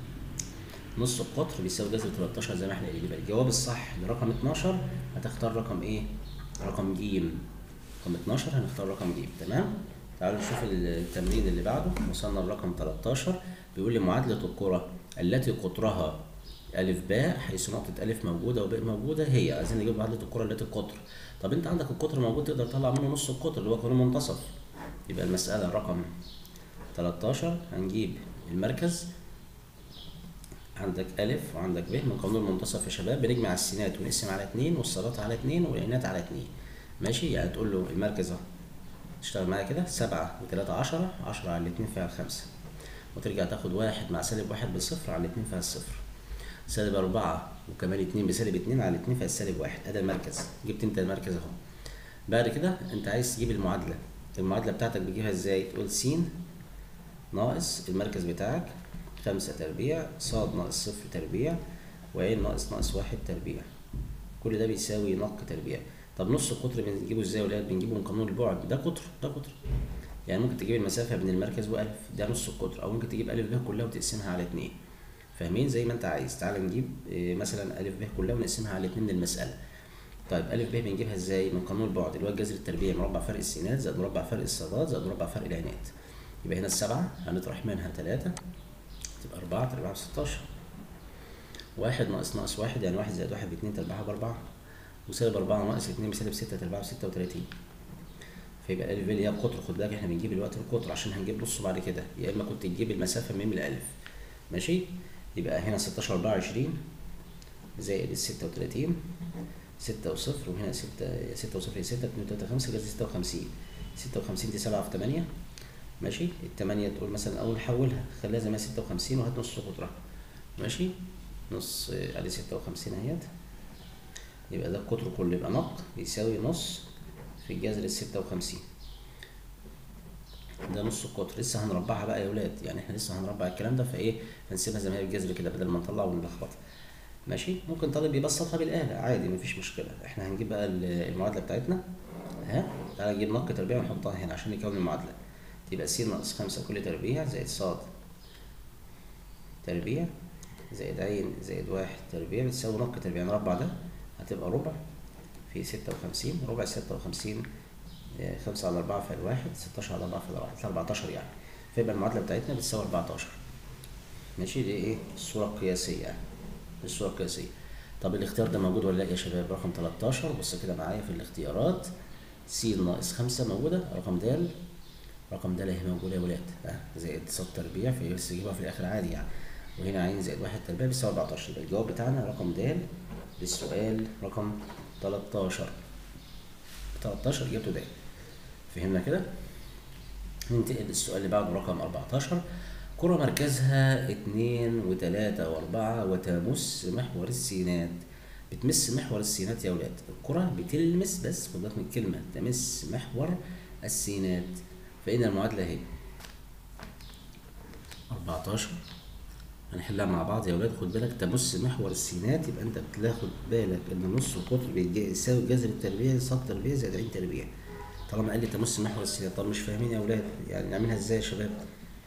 Speaker 1: نص القطر بيساوي جذر 13 زي ما احنا قايلين يبقى الجواب الصح لرقم 12 هتختار رقم ايه؟ رقم ج رقم 12 هنختار رقم ج تمام؟ تعالوا نشوف التمرين اللي بعده وصلنا لرقم 13 بيقول لي معادلة الكرة التي قطرها ألف باء حيث نقطة ألف موجودة وباء موجودة هي عايزين نجيب معادلة الكرة التي القطر طب أنت عندك القطر موجود تقدر تطلع منه نص القطر اللي هو قانون منتصف يبقى المسألة رقم 13 هنجيب المركز عندك ألف وعندك ب من قانون المنتصف يا شباب بنجمع السينات ونقسم على اتنين والصادات على اتنين والعينات على اتنين ماشي يعني تقول له المركز اهو تشتغل معايا كده سبعة وتلاتة عشرة عشرة على الاتنين فيها الخمسة وترجع تاخد واحد مع سالب واحد بالصفر على الاتنين فيها الصفر سالب أربعة وكمان اتنين بسالب اتنين على الاتنين فيها السالب واحد ادي المركز جبت انت المركز اهو بعد كده انت عايز تجيب المعادلة المعادلة بتاعتك بتجيبها ازاي تقول س ناقص المركز بتاعك خمسة تربيع صاد ناقص صفر تربيع وعين ناقص ناقص واحد تربيع كل ده بيساوي نق تربيع طب نص القطر بنجيبه ازاي يا ولاد بنجيبه من قانون البعد ده قطر ده قطر يعني ممكن تجيب المسافة بين المركز وألف ده نص القطر أو ممكن تجيب ألف ب كلها وتقسمها على اتنين فاهمين زي ما أنت عايز تعال نجيب إيه، مثلا ألف ب كلها ونقسمها على اتنين للمسألة طيب ألف ب بنجيبها ازاي من قانون البعد اللي هو الجذر التربيعي مربع فرق السينات زائد مربع فرق الصادات زائد مربع فرق العينات يبقى هنا السبعة هنطرح منها تلاتة تبقى أربعة تربعها بستاشر واحد ناقص ناقص واحد يعني واحد زائد واحد باتنين تربعها بأربعة وسالب أربعة ناقص اتنين بسالب ستة تربعها بستة وتلاتين فيبقى الألف ب اللي هي القطر خد بالك احنا بنجيب الوقت القطر عشان هنجيب نصه بعد كده يا إما كنت تجيب المسافة من الألف ماشي يبقى هنا ستاشر أربعة وعشرين زائد الستة وتلاتين ستة وصفر وهنا ستة ستة وصفر هي ستة اتنين وتلاتة خمسة جاز ستة وخمسين ستة وخمسين دي سبعة في تمانية ماشي التمانية تقول مثلا أول نحولها خليها زي ما هي ستة وخمسين وهات نص قطرها ماشي نص آه، ادي ستة وخمسين اهيت يبقى ده القطر كله يبقى نق بيساوي نص في الجذر الستة وخمسين ده نص القطر لسه هنربعها بقى يا ولاد يعني احنا لسه هنربع الكلام ده فايه فنسيبها زي ما هي بالجذر كده بدل ما نطلع ونلخبطها ماشي ممكن طالب يبسطها بالآلة عادي مفيش مشكلة احنا هنجيب بقى ال- المعادلة بتاعتنا ها تعالى نجيب نق تربيع ونحطها هنا عشان نكون المعادلة تبقى س ناقص خمسة كل تربيع زائد ص تربيع زائد عين زائد واحد تربيع بتساوي نق تربيع نربع ده هتبقى ربع في ستة وخمسين ربع ستة وخمسين آه، خمسة على أربعة في الواحد ستاشر على أربعة في الواحد أربعتاشر يعني فيبقى المعادلة بتاعتنا بتساوي أربعتاشر ماشي دي إيه الصورة القياسية يعني الصورة القياسية طب الاختيار ده موجود ولا لا يا شباب رقم 13 بص كده معايا في الاختيارات س ناقص خمسة موجودة رقم د رقم د اهي موجودة يا ولاد ها زائد صاد تربيع في بس تجيبها في الآخر عادي يعني وهنا عين زائد واحد تربيع بيساوي 14 يبقى الجواب بتاعنا رقم د للسؤال رقم 13 13 اجابته د فهمنا كده؟ ننتقل للسؤال اللي بعده رقم 14 كرة مركزها اتنين وتلاتة وأربعة وتمس محور السينات بتمس محور السينات يا ولاد الكرة بتلمس بس خد بالك من الكلمة تمس محور السينات فإن المعادلة اهي 14 هنحلها مع بعض يا ولاد خد بالك تمس محور السينات يبقى انت بتاخد بالك ان نص القطر بيساوي جذر التربيع صاد تربيع زائد عين تربيع طالما قال لي تمس محور السينات طب مش فاهمين يا ولاد يعني نعملها ازاي يا شباب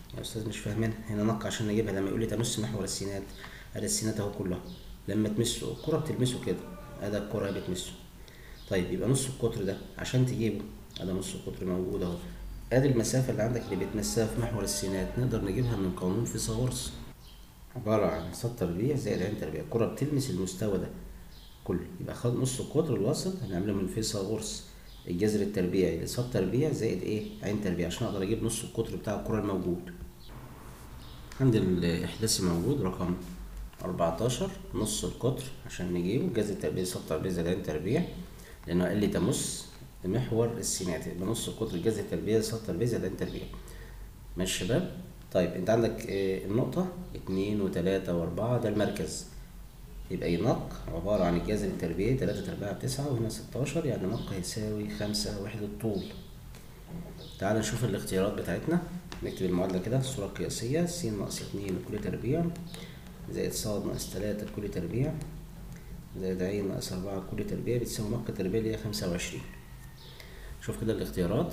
Speaker 1: يا استاذ مش فاهمين هنا نق عشان نجيبها لما يقول لي تمس محور السينات ادي السينات اهو كلها لما تمسه الكرة بتلمسه كده ادي الكرة هي بتمسه طيب يبقى نص القطر ده عشان تجيبه ادي نص القطر موجود اهو ادي المسافة اللي عندك اللي بتمسها في محور السينات نقدر نجيبها من قانون فيثاغورس عبارة عن صاد تربيع زائد عين تربيع الكرة بتلمس المستوى ده كله يبقى خد نص القطر الوسط هنعمله من فيثاغورس الجذر التربيعي لصاد تربيع زائد ايه عين تربيع عشان اقدر اجيب نص القطر بتاع الكرة الموجود عندي الإحداثي موجود رقم أربعتاشر نص القطر عشان نجيبه جذر التربيع صاد تربيع زائد عين تربيع لأنه قال لي تمس محور السينات يبقى نص القطر جذر التربيع صاد تربيع زائد عين تربيع ماشي يا شباب طيب انت عندك آه، النقطة اتنين وتلاتة وأربعة ده المركز يبقى ينق عبارة عن الجذر التربيعي تلاتة تربيع بتسعة وهنا ستاشر يعني نق هيساوي خمسة وحدة طول تعال نشوف الاختيارات بتاعتنا نكتب المعادلة كده الصورة القياسية س ناقص اتنين كل تربيع زائد ص ناقص تلاتة كل تربيع زائد ع ناقص أربعة كل تربيع بتساوي نق تربيع اللي هي خمسة وعشرين شوف كده الاختيارات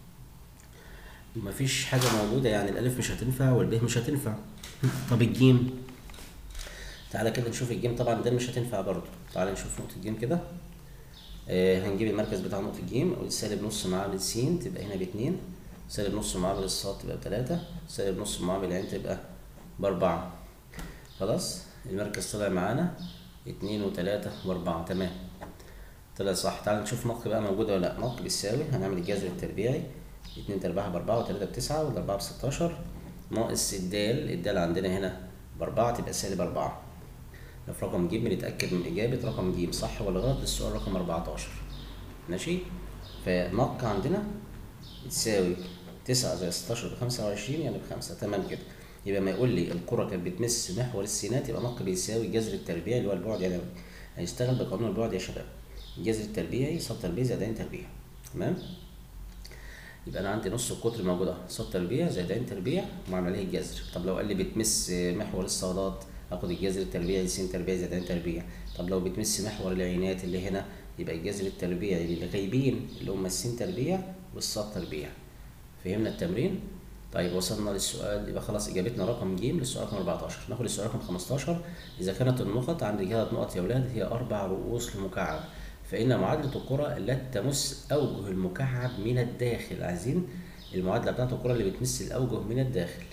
Speaker 1: مفيش حاجة موجودة يعني الألف مش هتنفع والب مش هتنفع طب الجيم تعالى كده نشوف الجيم طبعا ده مش هتنفع برضه تعالى نشوف نقطة الجيم كده آه هنجيب المركز بتاع نقطة الجيم أو سالب نص معامل س تبقى هنا باتنين سالب نص معامل الصاد تبقى بتلاتة سالب نص معامل العين تبقى بأربعة خلاص المركز طلع معانا اتنين وتلاتة وأربعة تمام طلع صح تعال نشوف نق بقى موجودة ولا لأ نق بيساوي هنعمل الجذر التربيعي اتنين تربيعها بأربعة وتلاتة بتسعة والأربعة بستاشر ناقص الدال الدال عندنا هنا بأربعة تبقى سالب أربعة ده في رقم ج بنتأكد من إجابة رقم ج صح ولا غلط للسؤال رقم أربعتاشر ماشي فنق عندنا تساوي تسعة زائد ستاشر بخمسة وعشرين يعني بخمسة تمام كده يبقى ما يقول لي الكرة كانت بتمس محور السينات يبقى نق بيساوي الجذر التربيعي اللي هو البعد يعني هيشتغل بقانون البعد يا شباب الجذر التربيعي صاد تربيع زائد عين تربيع تمام يبقى انا عندي نص القطر موجود اهو صاد تربيع زائد عين تربيع وعمل عليه الجذر طب لو قال لي بتمس محور الصادات اخد الجذر التربيعي س تربيع زائد عين تربيع طب لو بتمس محور العينات اللي هنا يبقى الجذر التربيعي اللي غايبين اللي هم الس تربيع والصاد تربيع فهمنا التمرين طيب وصلنا للسؤال يبقى خلاص اجابتنا رقم ج للسؤال رقم 14 ناخد السؤال رقم 15 اذا كانت النقط عندي ثلاث نقط يا اولاد هي اربع رؤوس لمكعب فان معادله الكره التي تمس اوجه المكعب من الداخل عايزين المعادله بتاعت الكره اللي بتمس الاوجه من الداخل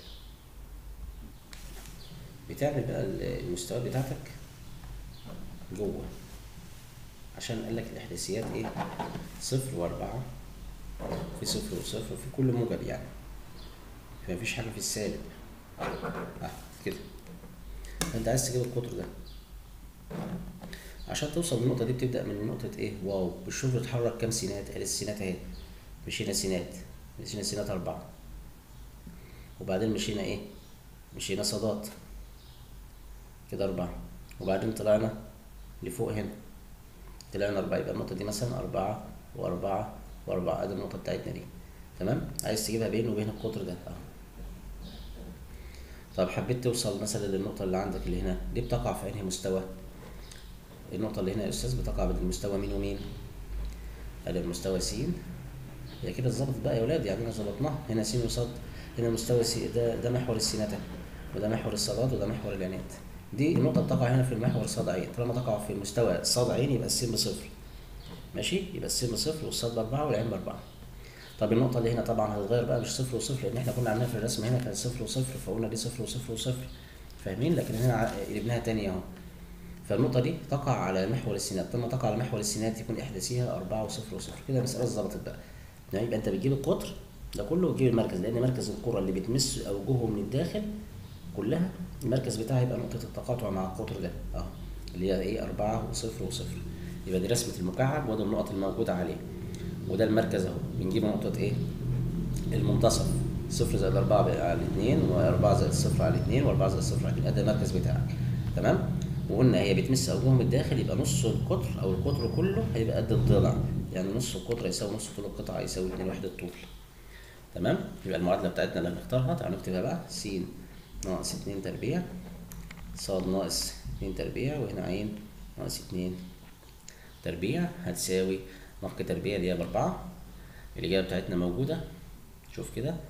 Speaker 1: بتعمل بقى المستويات بتاعتك جوه عشان قال لك الاحداثيات ايه صفر واربعة في صفر وصفر في كل موجب يعني فمفيش حاجة في السالب اه كده فانت عايز تجيب القطر ده عشان توصل للنقطة دي بتبدأ من نقطة ايه واو بتشوف بتتحرك كام سينات ادي السينات اهي مشينا سينات مشينا سينات أربعة وبعدين مشينا ايه مشينا صادات كده أربعة وبعدين طلعنا لفوق هنا طلعنا أربعة يبقى النقطة دي مثلا أربعة وأربعة وأربعة أدي النقطة بتاعتنا دي تمام عايز تجيبها بين وبين القطر ده أهو طب حبيت توصل مثلا للنقطة اللي عندك اللي هنا دي بتقع في أنهي مستوى؟ النقطة اللي هنا يا أستاذ بتقع بين المستوى مين ومين؟ أدي المستوى س هي كده اتظبطت بقى يا ولاد يعني احنا ظبطناها هنا س وصاد هنا مستوى س ده ده محور السينات وده محور الصادات وده محور العينات دي النقطة بتقع هنا في المحور صاد عين طالما تقع في المستوى صاد عين يبقى السين بصفر ماشي يبقى السين بصفر والصاد بأربعة والعين بأربعة طب النقطة اللي هنا طبعا هتتغير بقى مش صفر وصفر لأن احنا كنا عاملينها في الرسم هنا كانت صفر وصفر فقلنا دي صفر وصفر وصفر فاهمين لكن هنا قلبناها تاني اهو فالنقطة دي تقع على محور السينات لما تقع على محور السينات يكون إحداثيها أربعة وصفر وصفر كده المسألة ظبطت بقى يعني يبقى أنت بتجيب القطر ده كله وتجيب المركز لأن مركز الكرة اللي بتمس أوجهه من الداخل كلها المركز بتاعها يبقى نقطة التقاطع مع القطر ده اهو اللي هي ايه أربعة وصفر وصفر يبقى دي رسمة المكعب وده النقط الموجودة عليه وده المركز اهو بنجيب نقطة ايه المنتصف صفر زائد أربعة على الاثنين وأربعة زائد صفر على الاثنين وأربعة زائد صفر على الاثنين ده المركز بتاعك تمام وقلنا هي بتمس أوجههم الداخل يبقى نص القطر أو القطر كله هيبقى قد الضلع يعني نص القطر يساوي نص طول القطعة يساوي اتنين وحدة طول تمام يبقى المعادلة بتاعتنا اللي هنختارها تعالوا نكتبها بقى س ناقص اتنين تربيع صاد ناقص اتنين تربيع وهنا عين ناقص اتنين تربيع هتساوي نق تربيع اللي هي بأربعة الإجابة بتاعتنا موجودة شوف كده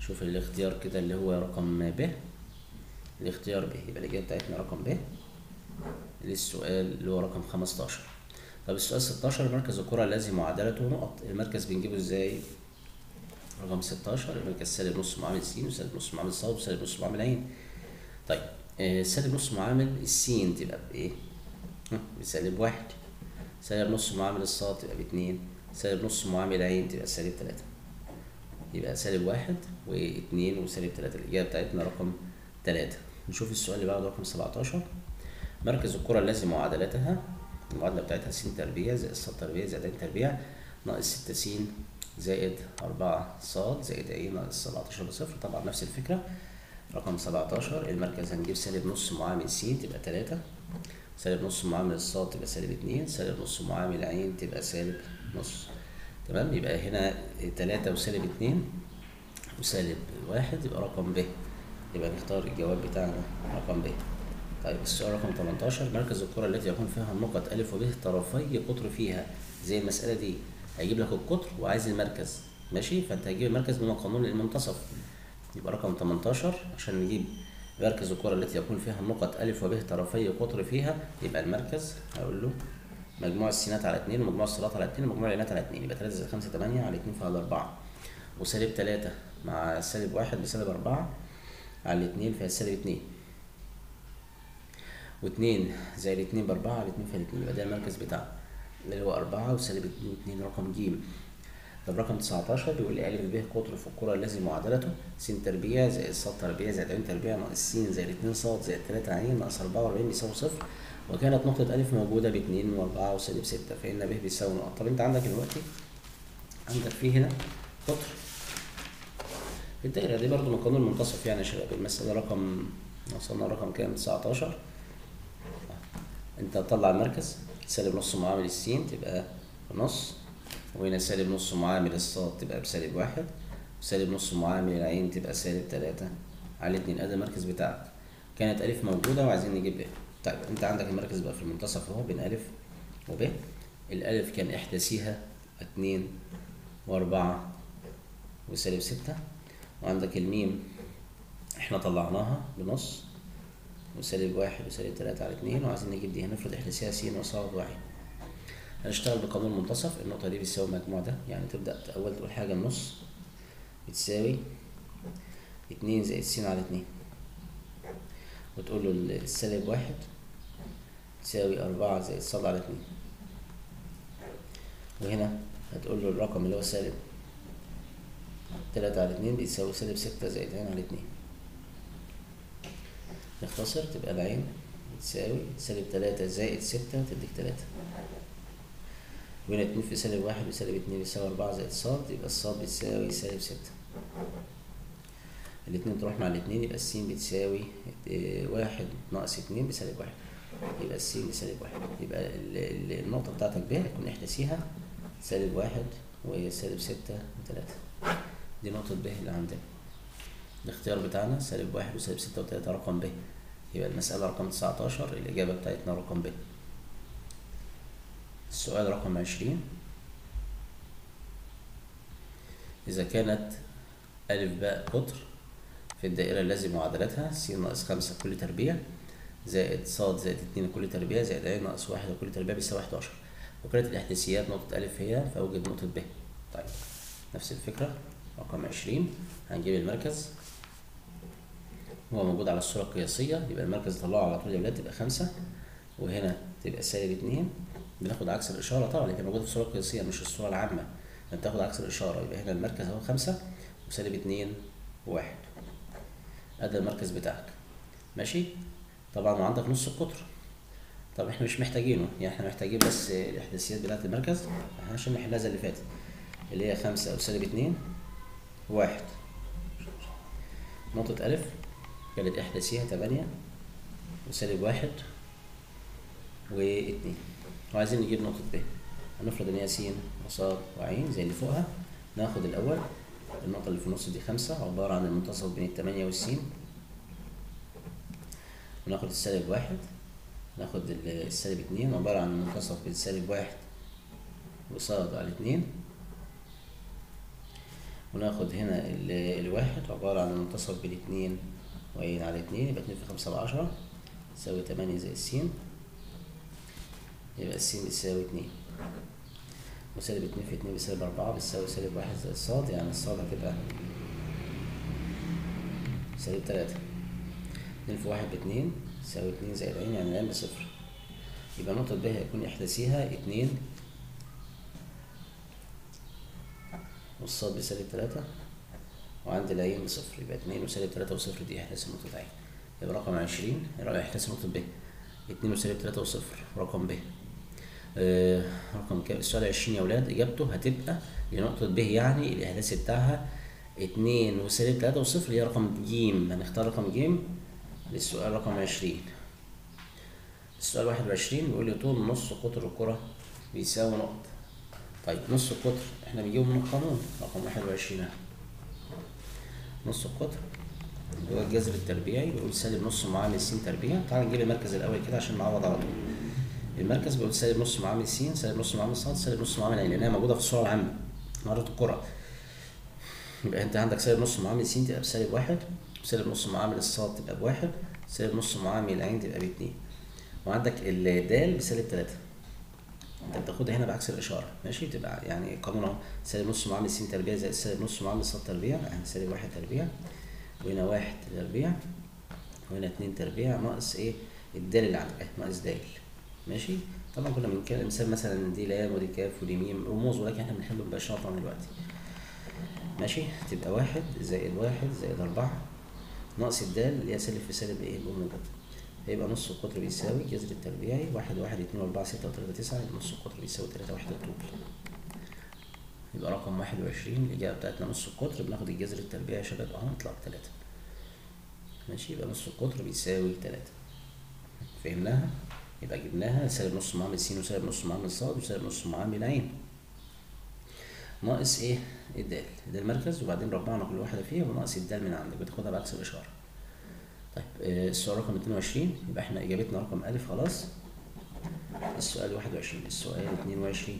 Speaker 1: شوف الاختيار كده اللي هو رقم ب الاختيار ب يبقى الإجابة بتاعتنا رقم ب للسؤال اللي هو رقم 15 طب السؤال 16 مركز الكرة الذي معادلته نقط المركز بنجيبه ازاي رقم 16 المركز سالب نص معامل س وسالب نص معامل ص وسالب نص معامل ع طيب آه سالب نص معامل السين تبقى بإيه؟ ها، بسالب واحد سالب نص معامل الصاد تبقى باتنين سالب نص معامل عين تبقى سالب تلاتة يبقى سالب واحد واتنين وسالب تلاتة الإجابة بتاعتنا رقم تلاتة نشوف السؤال اللي بعده رقم سبعتاشر مركز الكرة الذي معادلتها المعادلة بتاعتها س تربيع زائد ص تربيع زائد ع تربيع ناقص ستة س زائد أربعة ص زائد ع ناقص سبعتاشر بصفر طبعا نفس الفكرة رقم سبعتاشر المركز هنجيب سالب نص معامل س تبقى تلاتة سالب نص معامل الصاد تبقى سالب اتنين سالب نص معامل عين تبقى سالب نص تمام يبقى هنا تلاتة وسالب اتنين وسالب واحد يبقى رقم ب يبقى نختار الجواب بتاعنا رقم ب طيب السؤال رقم 18 مركز الكرة التي يكون فيها النقط أ وب طرفي قطر فيها زي المسألة دي هيجيب لك القطر وعايز المركز ماشي فأنت هتجيب المركز من قانون المنتصف يبقى رقم 18 عشان نجيب مركز الكرة التي يكون فيها النقط أ وب طرفي قطر فيها يبقى المركز هقول له مجموع السينات على اتنين ومجموع الصادات على اتنين ومجموع العينات على اتنين يبقى تلاتة زائد خمسة تمانية على اتنين فيها أربعة وسالب تلاتة مع سالب واحد بسالب أربعة على اتنين فيها سالب اتنين واتنين زائد اتنين بأربعة على اتنين فيها اتنين يبقى ده المركز بتاعنا اللي هو أربعة وسالب اتنين واتنين رقم ج طب رقم 19 بيقول لي ألف ب قطر في الكرة الذي معادلته س تربيع زائد ص تربيع زائد ع تربيع ناقص س زائد 2 ص زائد 3 ع ناقص 44 بيساوي صفر وكانت نقطة ألف موجودة باتنين وأربعة وسالب ستة فإن ب بيساوي نقط طب أنت عندك دلوقتي عندك في هنا قطر الدايرة دي برضو من قانون المنتصف يعني يا شباب المسألة رقم وصلنا رقم كام 19 أنت تطلع المركز سالب نص معامل السين تبقى نص وهنا سالب نص معامل الصاد تبقى بسالب واحد وسالب نص معامل العين تبقى سالب تلاتة على اتنين ادي المركز بتاعك كانت ألف موجودة وعايزين نجيب ب طيب أنت عندك المركز بقى في المنتصف أهو بين ألف وب الألف كان إحداثيها اتنين وأربعة وسالب ستة وعندك الميم احنا طلعناها بنص وسالب واحد وسالب تلاتة على اتنين وعايزين نجيب دي هنفرض احداثيها س وصاد واحد هنشتغل بقانون منتصف النقطة دي بتساوي المجموع ده يعني تبدأ أول تقول حاجة النص بتساوي اتنين زائد س على اتنين وتقول له السالب واحد تساوي أربعة زائد صاد على اتنين وهنا هتقول له الرقم اللي هو سالب تلاتة على اتنين بيساوي سالب ستة زائد عين على اتنين نختصر تبقى العين بتساوي سالب تلاتة زائد ستة تديك تلاتة وهنا اتنين في سالب واحد وسالب اتنين بيساوي أربعة زائد صاد يبقى الصاد بتساوي سالب ستة الاتنين تروح مع الاتنين يبقى السين بتساوي اه واحد ناقص اتنين بسالب واحد يبقى السين بسالب واحد يبقى ال- ال- النقطة بتاعتك ب هيكون احداثيها سالب واحد وسالب ستة وتلاتة دي نقطة ب اللي عندنا الاختيار بتاعنا سالب واحد وسالب ستة وتلاتة رقم ب يبقى المسألة رقم تسعتاشر الإجابة بتاعتنا رقم ب السؤال رقم عشرين إذا كانت ألف باء قطر في الدائرة الذي معادلتها س ناقص خمسة كل تربيع زائد ص زائد اتنين كل تربيع زائد ع ناقص واحد كل تربيع بيساوي حداشر وكانت الإحداثيات نقطة ألف هي فأوجد نقطة ب طيب نفس الفكرة رقم عشرين هنجيب المركز هو موجود على الصورة القياسية يبقى المركز طلعه على طول يا ولاد تبقى خمسة وهنا تبقى سالب اتنين بناخد عكس الإشارة طبعا اللي كان موجودة في الصورة القياسية مش الصورة العامة انت تاخد عكس الإشارة يبقى هنا المركز اهو خمسة وسالب اتنين وواحد ادي المركز بتاعك ماشي طبعا وعندك نص القطر طب احنا مش محتاجينه يعني احنا محتاجين بس الإحداثيات بتاعة المركز احنا عشان نحلها زي اللي فاتت اللي هي خمسة وسالب اتنين واحد نقطة ألف كانت إحداثيها تمانية وسالب واحد واتنين وعايزين نجيب نقطة ب هنفرض إن هي س وصاد وعين زي اللي فوقها ناخد الأول النقطة اللي في النص دي خمسة عبارة عن المنتصف بين التمانية والسين وناخد السالب واحد ناخد ال- السالب اتنين عبارة عن المنتصف بين سالب واحد وصاد على اتنين وناخد هنا ال- الواحد عبارة عن المنتصف بالاتنين وعين على اتنين يبقى اتنين في خمسة بعشرة تساوي تمانية زي السين يبقى السين بتساوي اتنين وسالب اتنين في اتنين بسالب أربعة بتساوي سالب واحد زي الصاد يعني الصاد هتبقى سالب تلاتة اتنين في واحد باتنين تساوي اتنين زائد عين يعني العين بصفر يبقى نقطة ب هيكون إحداثيها اتنين والصاد بسالب تلاتة وعند العين بصفر يبقى اتنين وسالب تلاتة وصفر دي إحداث النقطة عين يبقى رقم عشرين يبقى إحداث نقطة ب اتنين وسالب تلاتة وصفر رقم ب آه رقم كام السؤال عشرين يا ولاد إجابته هتبقى لنقطة ب يعني الإحداث بتاعها اتنين وسالب تلاتة وصفر هي رقم جيم هنختار رقم جيم للسؤال رقم عشرين السؤال واحد وعشرين بيقول لي طول نص قطر الكرة بيساوي نقطة طيب نص القطر احنا بنجيبه من القانون رقم واحد وعشرين اهي نص القطر اللي هو الجذر التربيعي بيقول سالب نص معامل س تربيع تعال نجيب المركز الأول كده عشان نعوض على طول المركز بيقول سالب نص معامل س سالب نص معامل ص سالب نص معامل عين لأنها موجودة في الصورة العامة مرة الكرة يبقى انت عندك سالب نص معامل س تبقى بسالب واحد سالب نص معامل الصاد تبقى بواحد سالب نص معامل العين تبقى باتنين وعندك الدال بسالب تلاتة انت بتاخدها هنا بعكس الاشاره ماشي تبقى يعني قانون اهو سالب نص معامل س تربيع زائد سالب نص معامل ص تربيع يعني سالب واحد تربيع وهنا واحد تربيع وهنا اتنين تربيع ناقص ايه الدال اللي عندك ناقص دال ماشي طبعا كنا بنتكلم مثال مثلا دي لام ودي كاف ودي ميم رموز ولكن احنا بنحله مباشره دلوقتي ماشي تبقى واحد زائد واحد زائد أربعة ناقص الدال اللي هي سالب في سالب ايه بموجب هيبقى نص القطر بيساوي جذر التربيعي واحد واحد اتنين وأربعة ستة وتلاتة تسعة يبقى نص القطر بيساوي تلاتة واحد الطول يبقى رقم واحد وعشرين الإجابة بتاعتنا نص القطر بناخد الجذر التربيعي يا شباب أهو يطلع بتلاتة ماشي يبقى نص القطر بيساوي تلاتة فهمناها يبقى جبناها سالب نص معامل س وسالب نص معامل ص وسالب نص معامل عين ناقص ايه الدال ده المركز وبعدين ربعنا كل واحدة فيها وناقص الدال من عندك بتاخدها بعكس الإشارة طيب آه، السؤال رقم 22 يبقى احنا اجابتنا رقم الف خلاص السؤال 21 السؤال 22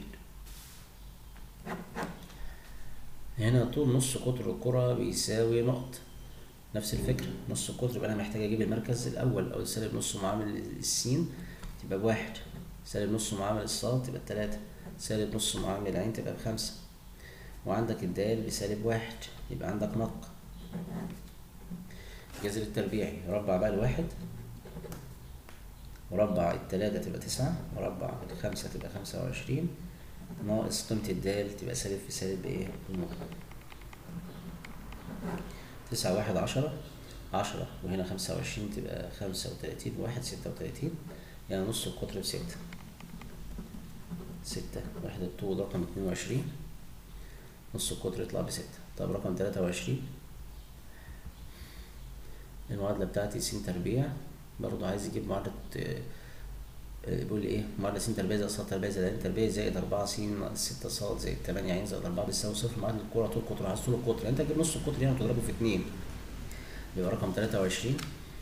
Speaker 1: هنا طول نص قطر الكرة بيساوي نقط نفس الفكرة نص القطر يبقى انا محتاج اجيب المركز الاول او سالب نص معامل السين تبقى بواحد سالب نص معامل الصاد تبقى بتلاتة سالب نص معامل العين تبقى بخمسة وعندك الدال بسالب واحد يبقى عندك نق الجذر التربيعي ربع بقى الواحد مربع التلاتة تبقى تسعة مربع الخمسة تبقى خمسة وعشرين ناقص قيمة الدال تبقى سالب في سالب ايه بالموجب تسعة واحد عشرة عشرة وهنا خمسة وعشرين تبقى خمسة وتلاتين واحد ستة وتلاتين يعني نص القطر بستة ستة واحد الطول رقم اتنين وعشرين نص القطر يطلع بستة طب رقم تلاتة وعشرين المعادلة بتاعتي س تربيع برضه عايز يجيب معادلة آه، آه، بيقول لي ايه معادلة س تربيع زائد ص تربيع زائد عين تربيع زائد أربعة س ناقص ستة ص زائد تمانية عين زائد أربعة بيساوي صفر معادلة الكورة طول القطر عايز طول القطر انت تجيب نص القطر هنا وتضربه في اتنين يبقى رقم تلاتة وعشرين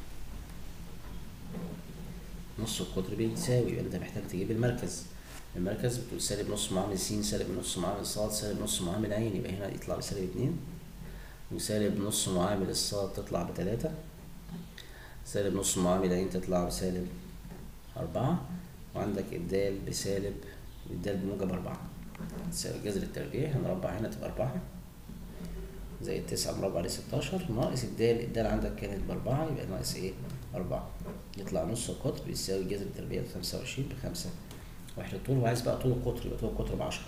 Speaker 1: نص القطر بيساوي يبقى انت محتاج تجيب المركز المركز بتقول سالب نص معامل س سالب نص معامل ص سالب نص معامل عين يبقى هنا يطلع بسالب اتنين وسالب نص معامل الصاد تطلع بتلاتة سالب نص معامل عين تطلع بسالب أربعة وعندك الدال بسالب الدال بموجب أربعة تساوي جذر التربيع هنربع هنا تبقى أربعة زائد تسعة مربع عليه ستاشر ناقص الدال الدال عندك كانت بأربعة يبقى ناقص إيه؟ أربعة يطلع نص القطر بيساوي جذر التربيع بخمسة وعشرين بخمسة واحد الطول وعايز بقى طول القطر يبقى طول القطر بعشرة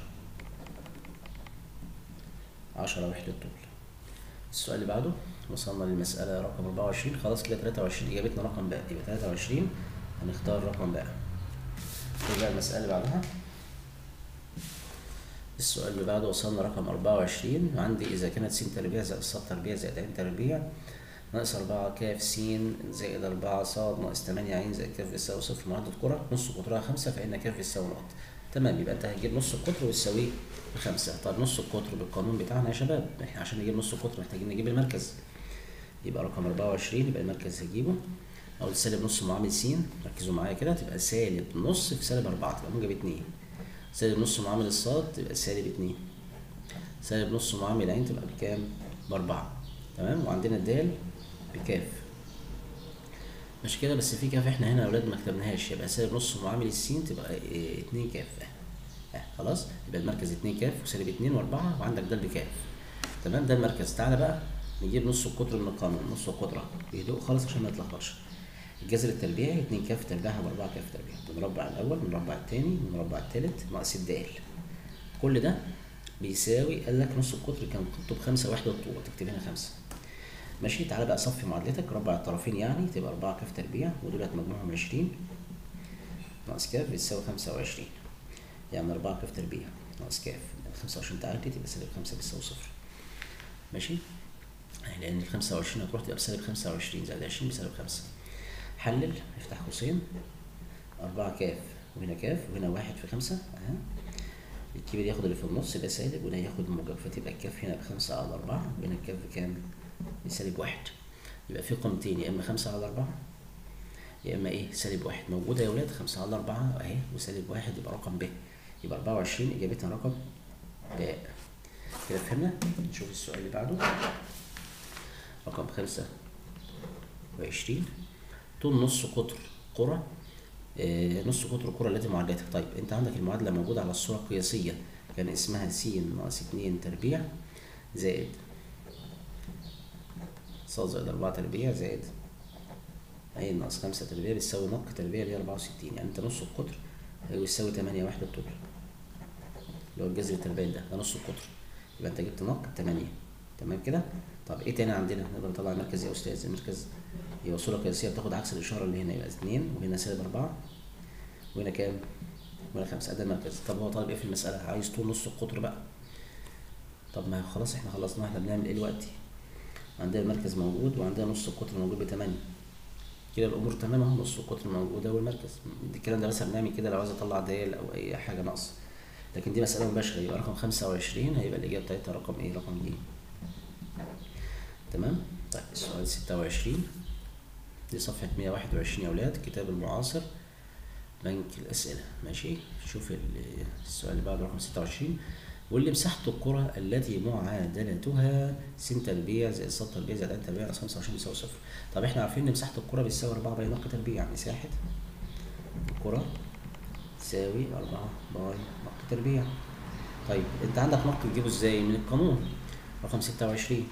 Speaker 1: عشرة وحدة الطول السؤال اللي بعده وصلنا للمسألة رقم 24 خلاص كده 23 إجابتنا رقم باء يبقى 23 هنختار رقم باء نيجي بقى المسألة اللي بعدها السؤال اللي بعده وصلنا رقم 24 عندي إذا كانت س تربيع زائد ص تربيع زائد ع تربيع ناقص أربعة كاف س زائد أربعة ص ناقص تمانية ع زائد كاف بيساوي صفر معادلة كرة نص قطرها خمسة فإن كاف بيساوي نقط تمام يبقى أنت هتجيب نص القطر وتساويه بخمسة طب نص القطر بالقانون بتاعنا يا شباب احنا عشان نجيب نص القطر محتاجين نجيب المركز يبقى رقم 24 يبقى المركز هجيبه أو سالب نص معامل س ركزوا معايا كده تبقى سالب نص في سالب أربعة تبقى موجب اتنين سالب نص معامل الصاد تبقى سالب اتنين سالب نص معامل عين تبقى بكام بأربعة تمام وعندنا الدال بكاف مش كده بس في كاف احنا هنا يا اولاد ما كتبناهاش يبقى سالب نص معامل السين تبقى إيه اتنين كاف اه خلاص يبقى المركز اتنين كاف وسالب اتنين واربعة وعندك دال بكاف تمام ده المركز تعالى بقى نجيب نص القطر من القانون نص القطرة بهدوء خالص عشان ما نتلخبطش الجذر التربيعي اتنين كاف تربيعها بأربعة كاف تربيع المربع الأول من المربع التاني من المربع التالت ناقص الدال كل ده بيساوي قال لك نص القطر كان قيمته بخمسة وحدة الطول تكتب هنا خمسة ماشي تعالى بقى صفي معادلتك ربع الطرفين يعني تبقى أربعة كاف تربيع ودولت مجموعهم عشرين ناقص كاف بتساوي خمسة وعشرين يعني أربعة كاف تربيع ناقص كاف خمسة وعشرين تعدي تبقى سالب خمسة بتساوي صفر ماشي لأن الخمسة وعشرين هتروح تبقى بسالب خمسة وعشرين زائد عشرين بسالب خمسة حلل افتح قوسين أربعة كاف وهنا كاف وهنا واحد في خمسة أها الكبير ياخد اللي في النص يبقى سالب وده ياخد موجب فتبقى الكاف هنا بخمسة على أربعة وهنا الكاف بكام؟ بسالب واحد يبقى في قيمتين يا إما خمسة على أربعة يا إما إيه سالب واحد موجودة يا ولاد خمسة على أربعة أهي وسالب واحد يبقى رقم ب يبقى أربعة وعشرين إجابتها رقم ب كده فهمنا؟ نشوف السؤال اللي بعده رقم خمسة وعشرين طول نص قطر قرى آه، نص قطر الكرة التي معادلتها طيب انت عندك المعادلة موجودة على الصورة القياسية كان اسمها س ناقص اتنين تربيع زائد ص زائد أربعة تربيع زائد عين ناقص خمسة تربيع بتساوي نق تربيع اللي هي أربعة وستين يعني انت نص القطر هيساوي تمانية وحدة طول اللي هو الجذر التربيعي ده ده نص القطر يبقى انت جبت نق تمانية تمام كده طب ايه تاني عندنا نقدر نطلع المركز يا استاذ المركز هي صورة قياسية بتاخد عكس الإشارة اللي هنا يبقى اتنين وهنا سالب أربعة وهنا كام؟ وهنا خمسة ده المركز طب هو طالب ايه في المسألة؟ عايز طول نص القطر بقى طب ما خلاص احنا خلصنا احنا بنعمل ايه دلوقتي؟ عندنا المركز موجود وعندنا نص القطر موجود بتمانية كده الأمور تمام اهو نص القطر موجود أهو والمركز الكلام ده بس بنعمل كده لو عايز أطلع دال أو أي حاجة ناقصة لكن دي مسألة مباشرة يبقى رقم خمسة وعشرين هيبقى الإجابة بتاعتها رقم ايه؟ رقم ج تمام؟ طيب السؤال ستة وعشرين دي صفحة 121 يا ولاد كتاب المعاصر بنك الأسئلة ماشي شوف ال- السؤال اللي بعده رقم 26 واللي مساحة الكرة التي معادلتها س تربيع زائد ص تربيع زائد ع تربيع ناقص 25 بيساوي صفر طب احنا عارفين ان مساحة الكرة بتساوي 4 باي نق تربيع مساحة الكرة تساوي 4 باي نق تربيع طيب انت عندك نق تجيبه ازاي من القانون رقم 26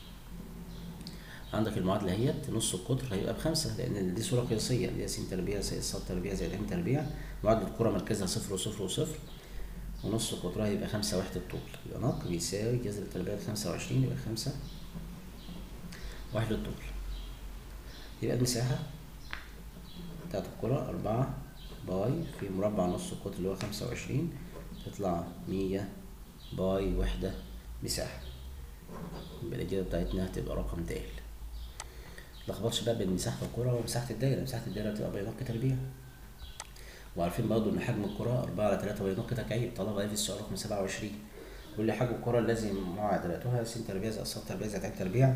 Speaker 1: عندك المعادلة اهيت نص القطر هيبقى بخمسة لأن دي صورة قياسية اللي هي س تربيع زائد ص تربيع زائد ع تربيع معادلة الكرة مركزها صفر وصفر وصفر ونص قطرها يبقى خمسة وحدة طول يبقى نق بيساوي جذر التربيع خمسة وعشرين يبقى خمسة وحدة طول يبقى المساحة بتاعت الكرة أربعة باي في مربع نص القطر اللي هو خمسة وعشرين تطلع مية باي وحدة مساحة يبقى الإجابة بتاعتنا هتبقى رقم د متلخبطش بقى بين مساحة الكرة ومساحة الدايرة مساحة الدايرة بتبقى باي نق تربيع وعارفين برضه إن حجم الكرة أربعة على تلاتة باي نق تكعيب طلبة إيه في السؤال رقم سبعة وعشرين يقول لي حجم الكرة الذي معادلتها س تربيع زائد ص تربيع زائد ع تربيع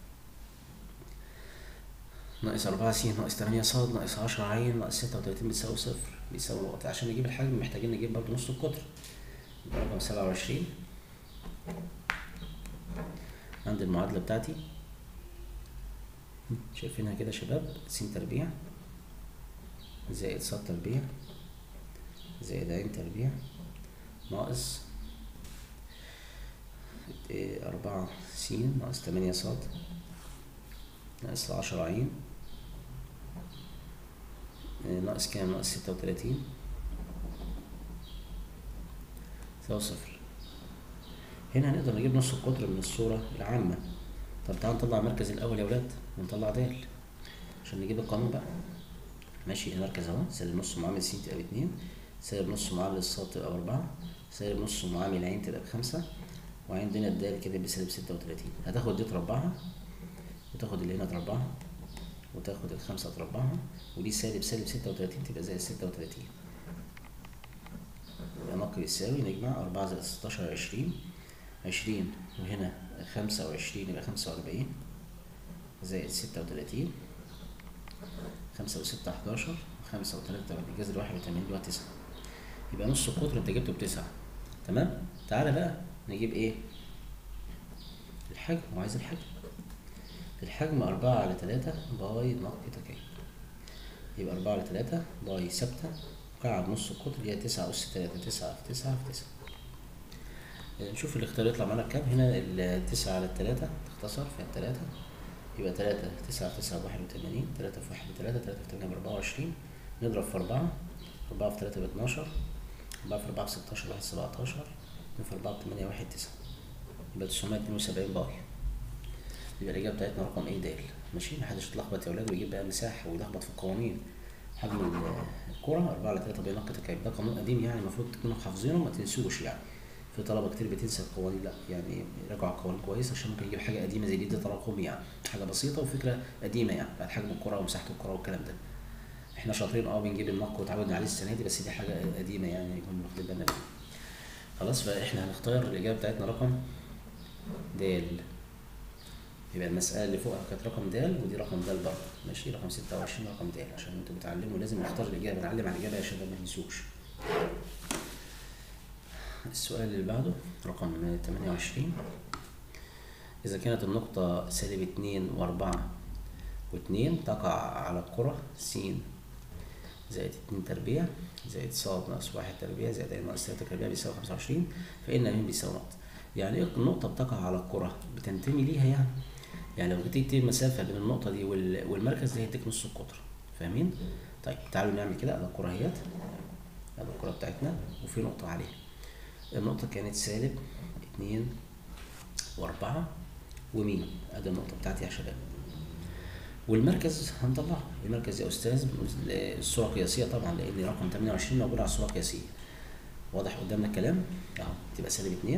Speaker 1: ناقص أربعة س ناقص تمانية ص ناقص عشرة عين ناقص ستة وتلاتين بتساوي صفر بيساوي نقطة عشان نجيب الحجم محتاجين نجيب برضه نص القطر يبقى رقم سبعة وعشرين عندي المعادلة بتاعتي شايفينها كده يا شباب س تربيع زائد ص تربيع زائد ع تربيع ناقص إيه، أربعة س ناقص تمانية ص ناقص عشرة عين إيه، ناقص كام ناقص ستة وتلاتين يساوي صفر هنا هنقدر نجيب نص القطر من الصورة العامة طب تعالوا نطلع المركز الأول يا ولاد ونطلع د عشان نجيب القانون بقى ماشي المركز اهو سالب نص معامل س تبقى باتنين سالب نص معامل الص تبقى بأربعة سالب نص معامل عين تبقى بخمسة وعندنا الدال كده بسالب ستة وتلاتين هتاخد دي تربعها وتاخد اللي هنا تربعها وتاخد الخمسة تربعها ودي سالب سالب ستة وتلاتين تبقى زي ستة وتلاتين يبقى نقل يساوي نجمع أربعة زائد ستاشر عشرين عشرين وهنا خمسة وعشرين يبقى خمسة وأربعين زائد ستة وتلاتين خمسة وستة حداشر وخمسة وتلاتة الجذر واحد وتمانين اللي هو تسعة يبقى نص القطر انت جبته بتسعة تمام تعالى بقى نجيب ايه الحجم وعايز الحجم الحجم أربعة على تلاتة باي نق تكعيب يبقى أربعة على تلاتة باي ثابتة مكعب نص القطر اللي هي تسعة أس تلاتة تسعة في تسعة في تسعة نشوف الاختيار يطلع معانا بكام هنا التسعة على التلاتة تختصر فيها التلاتة يبقى تلاتة تسعة في تسعة بواحد وتمانين تلاتة في واحد بتلاتة تلاتة في تمانية بأربعة وعشرين نضرب في أربعة أربعة في تلاتة باتناشر أربعة في أربعة بستاشر واحد سبعتاشر اتنين في أربعة بتمانية واحد تسعة يبقى تسعمية اتنين وسبعين باي يبقى الإجابة بتاعتنا رقم إيه دال ماشي محدش يتلخبط يا ولاد ويجيب بقى مساحة ويلخبط في القوانين حجم ال- الكرة أربعة على تلاتة بينق تكعيب ده قانون قديم يعني المفروض تكونوا حافظينه ما تنسوش يعني في طلبة كتير بتنسى القوانين لا يعني راجعوا على القوانين كويس عشان ممكن يجيب حاجة قديمة زي دي ده تراكمي يعني حاجة بسيطة وفكرة قديمة يعني بعد حجم الكرة ومساحة الكرة والكلام ده احنا شاطرين اه بنجيب النق وتعودنا عليه السنة دي بس دي حاجة قديمة يعني يكون واخدين بالنا منها خلاص فاحنا هنختار الإجابة بتاعتنا رقم د يبقى المسألة اللي فوقها كانت رقم د ودي رقم د برضه ماشي رقم 26 رقم د عشان انتوا بتعلموا لازم نختار الإجابة نعلم على الإجابة يا شباب ما تنسوش السؤال اللي بعده رقم 28 إذا كانت النقطة سالب اتنين وأربعة واتنين تقع على الكرة س زائد اتنين تربيع زائد ص ناقص واحد تربيع زائد ا ناقص تلاتة تربيع بيساوي خمسة وعشرين فإن م بيساوي نقطة يعني إيه النقطة بتقع على الكرة بتنتمي ليها يعني يعني لو جيت تكتب المسافة بين النقطة دي وال- والمركز ده هيديك نص القطر فاهمين؟ طيب تعالوا نعمل كده ادي الكرة اهيت ادي الكرة بتاعتنا وفي نقطة عليها النقطة كانت سالب اتنين وأربعة ومين ادي النقطة بتاعتي يا شباب والمركز هنطلعه المركز يا أستاذ الصورة قياسية طبعا لأن رقم 28 موجود على الصورة القياسية واضح قدامنا الكلام اهو تبقى سالب اتنين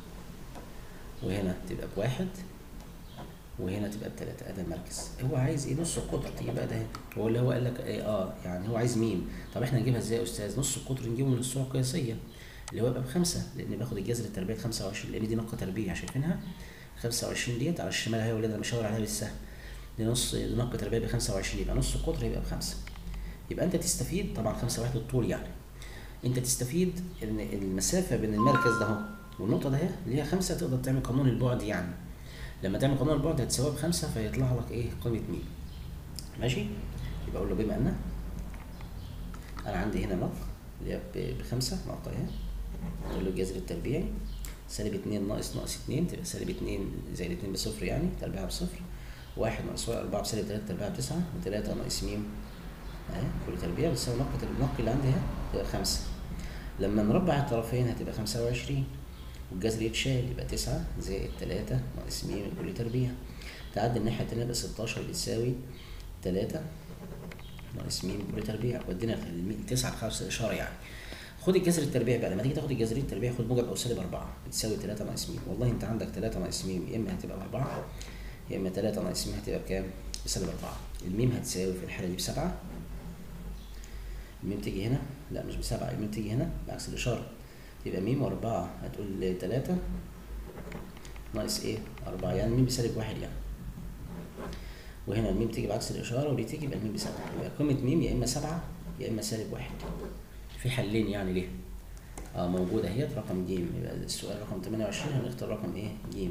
Speaker 1: وهنا تبقى بواحد وهنا تبقى بتلاتة ادي المركز هو عايز ايه نص القطر تيجي بقى ده هو اللي هو قال لك ايه اه يعني هو عايز مين طب احنا نجيبها ازاي يا استاذ نص القطر نجيبه من الصورة القياسية اللي هو يبقى بخمسة لان باخد الجذر التربيع 25 لان دي نقطة تربيع شايفينها 25 ديت على الشمال اهي يا ولاد انا مشاور عليها بالسهم دي نص دي نقطة تربيع ب 25 يبقى نص القطر يبقى بخمسة يبقى انت تستفيد طبعا خمسة واحد الطول يعني انت تستفيد ان المسافة بين المركز ده اهو والنقطة ده اهي اللي هي خمسة تقدر تعمل قانون البعد يعني لما تعمل قانون البعد هتساويها بخمسة فيطلع لك ايه قيمة مين ماشي يبقى اقول له بما ان انا عندي هنا نقطة اللي هي ب- بخمسة نقطة اهي اقول له الجذر التربيعي سالب اتنين ناقص ناقص اتنين تبقى سالب اتنين زائد اتنين بصفر يعني تربيعها بصفر واحد ناقص واحد أربعة بسالب تلاتة تربيعها بتسعة وتلاتة ناقص ميم اهي كل تربيع بتساوي نقطة النق اللي عندي اهي تبقى خمسة لما نربع الطرفين هتبقى خمسة وعشرين والجذر يتشال يبقى تسعة زائد تلاتة ناقص ميم كل تربيع تعدي الناحية التانية يبقى ستاشر بتساوي تلاتة ناقص ميم كل تربيع ودينا الميم تسعة بخمسة إشارة يعني خد الجذر التربيع بقى لما تيجي تاخد الجذرين التربيع خد موجب أو سالب أربعة بتساوي تلاتة ناقص ميم والله أنت عندك تلاتة ناقص ميم يا إما هتبقى بأربعة يا إما تلاتة ناقص ميم هتبقى بكام؟ بسالب أربعة الميم هتساوي في الحالة دي بسبعة الميم تيجي هنا لا مش بسبعة الميم تيجي هنا بعكس الإشارة يبقى ميم وأربعة هتقول تلاتة ناقص إيه؟ أربعة يعني الميم بسالب واحد يعني وهنا الميم تيجي بعكس الإشارة ودي تيجي يبقى الميم بسبعة يبقى قيمة ميم يا إما سبعة يا إما سالب واحد في حلين يعني ليه؟ اه موجودة اهيت رقم ج يبقى السؤال رقم 28 هنختار رقم ايه؟ ج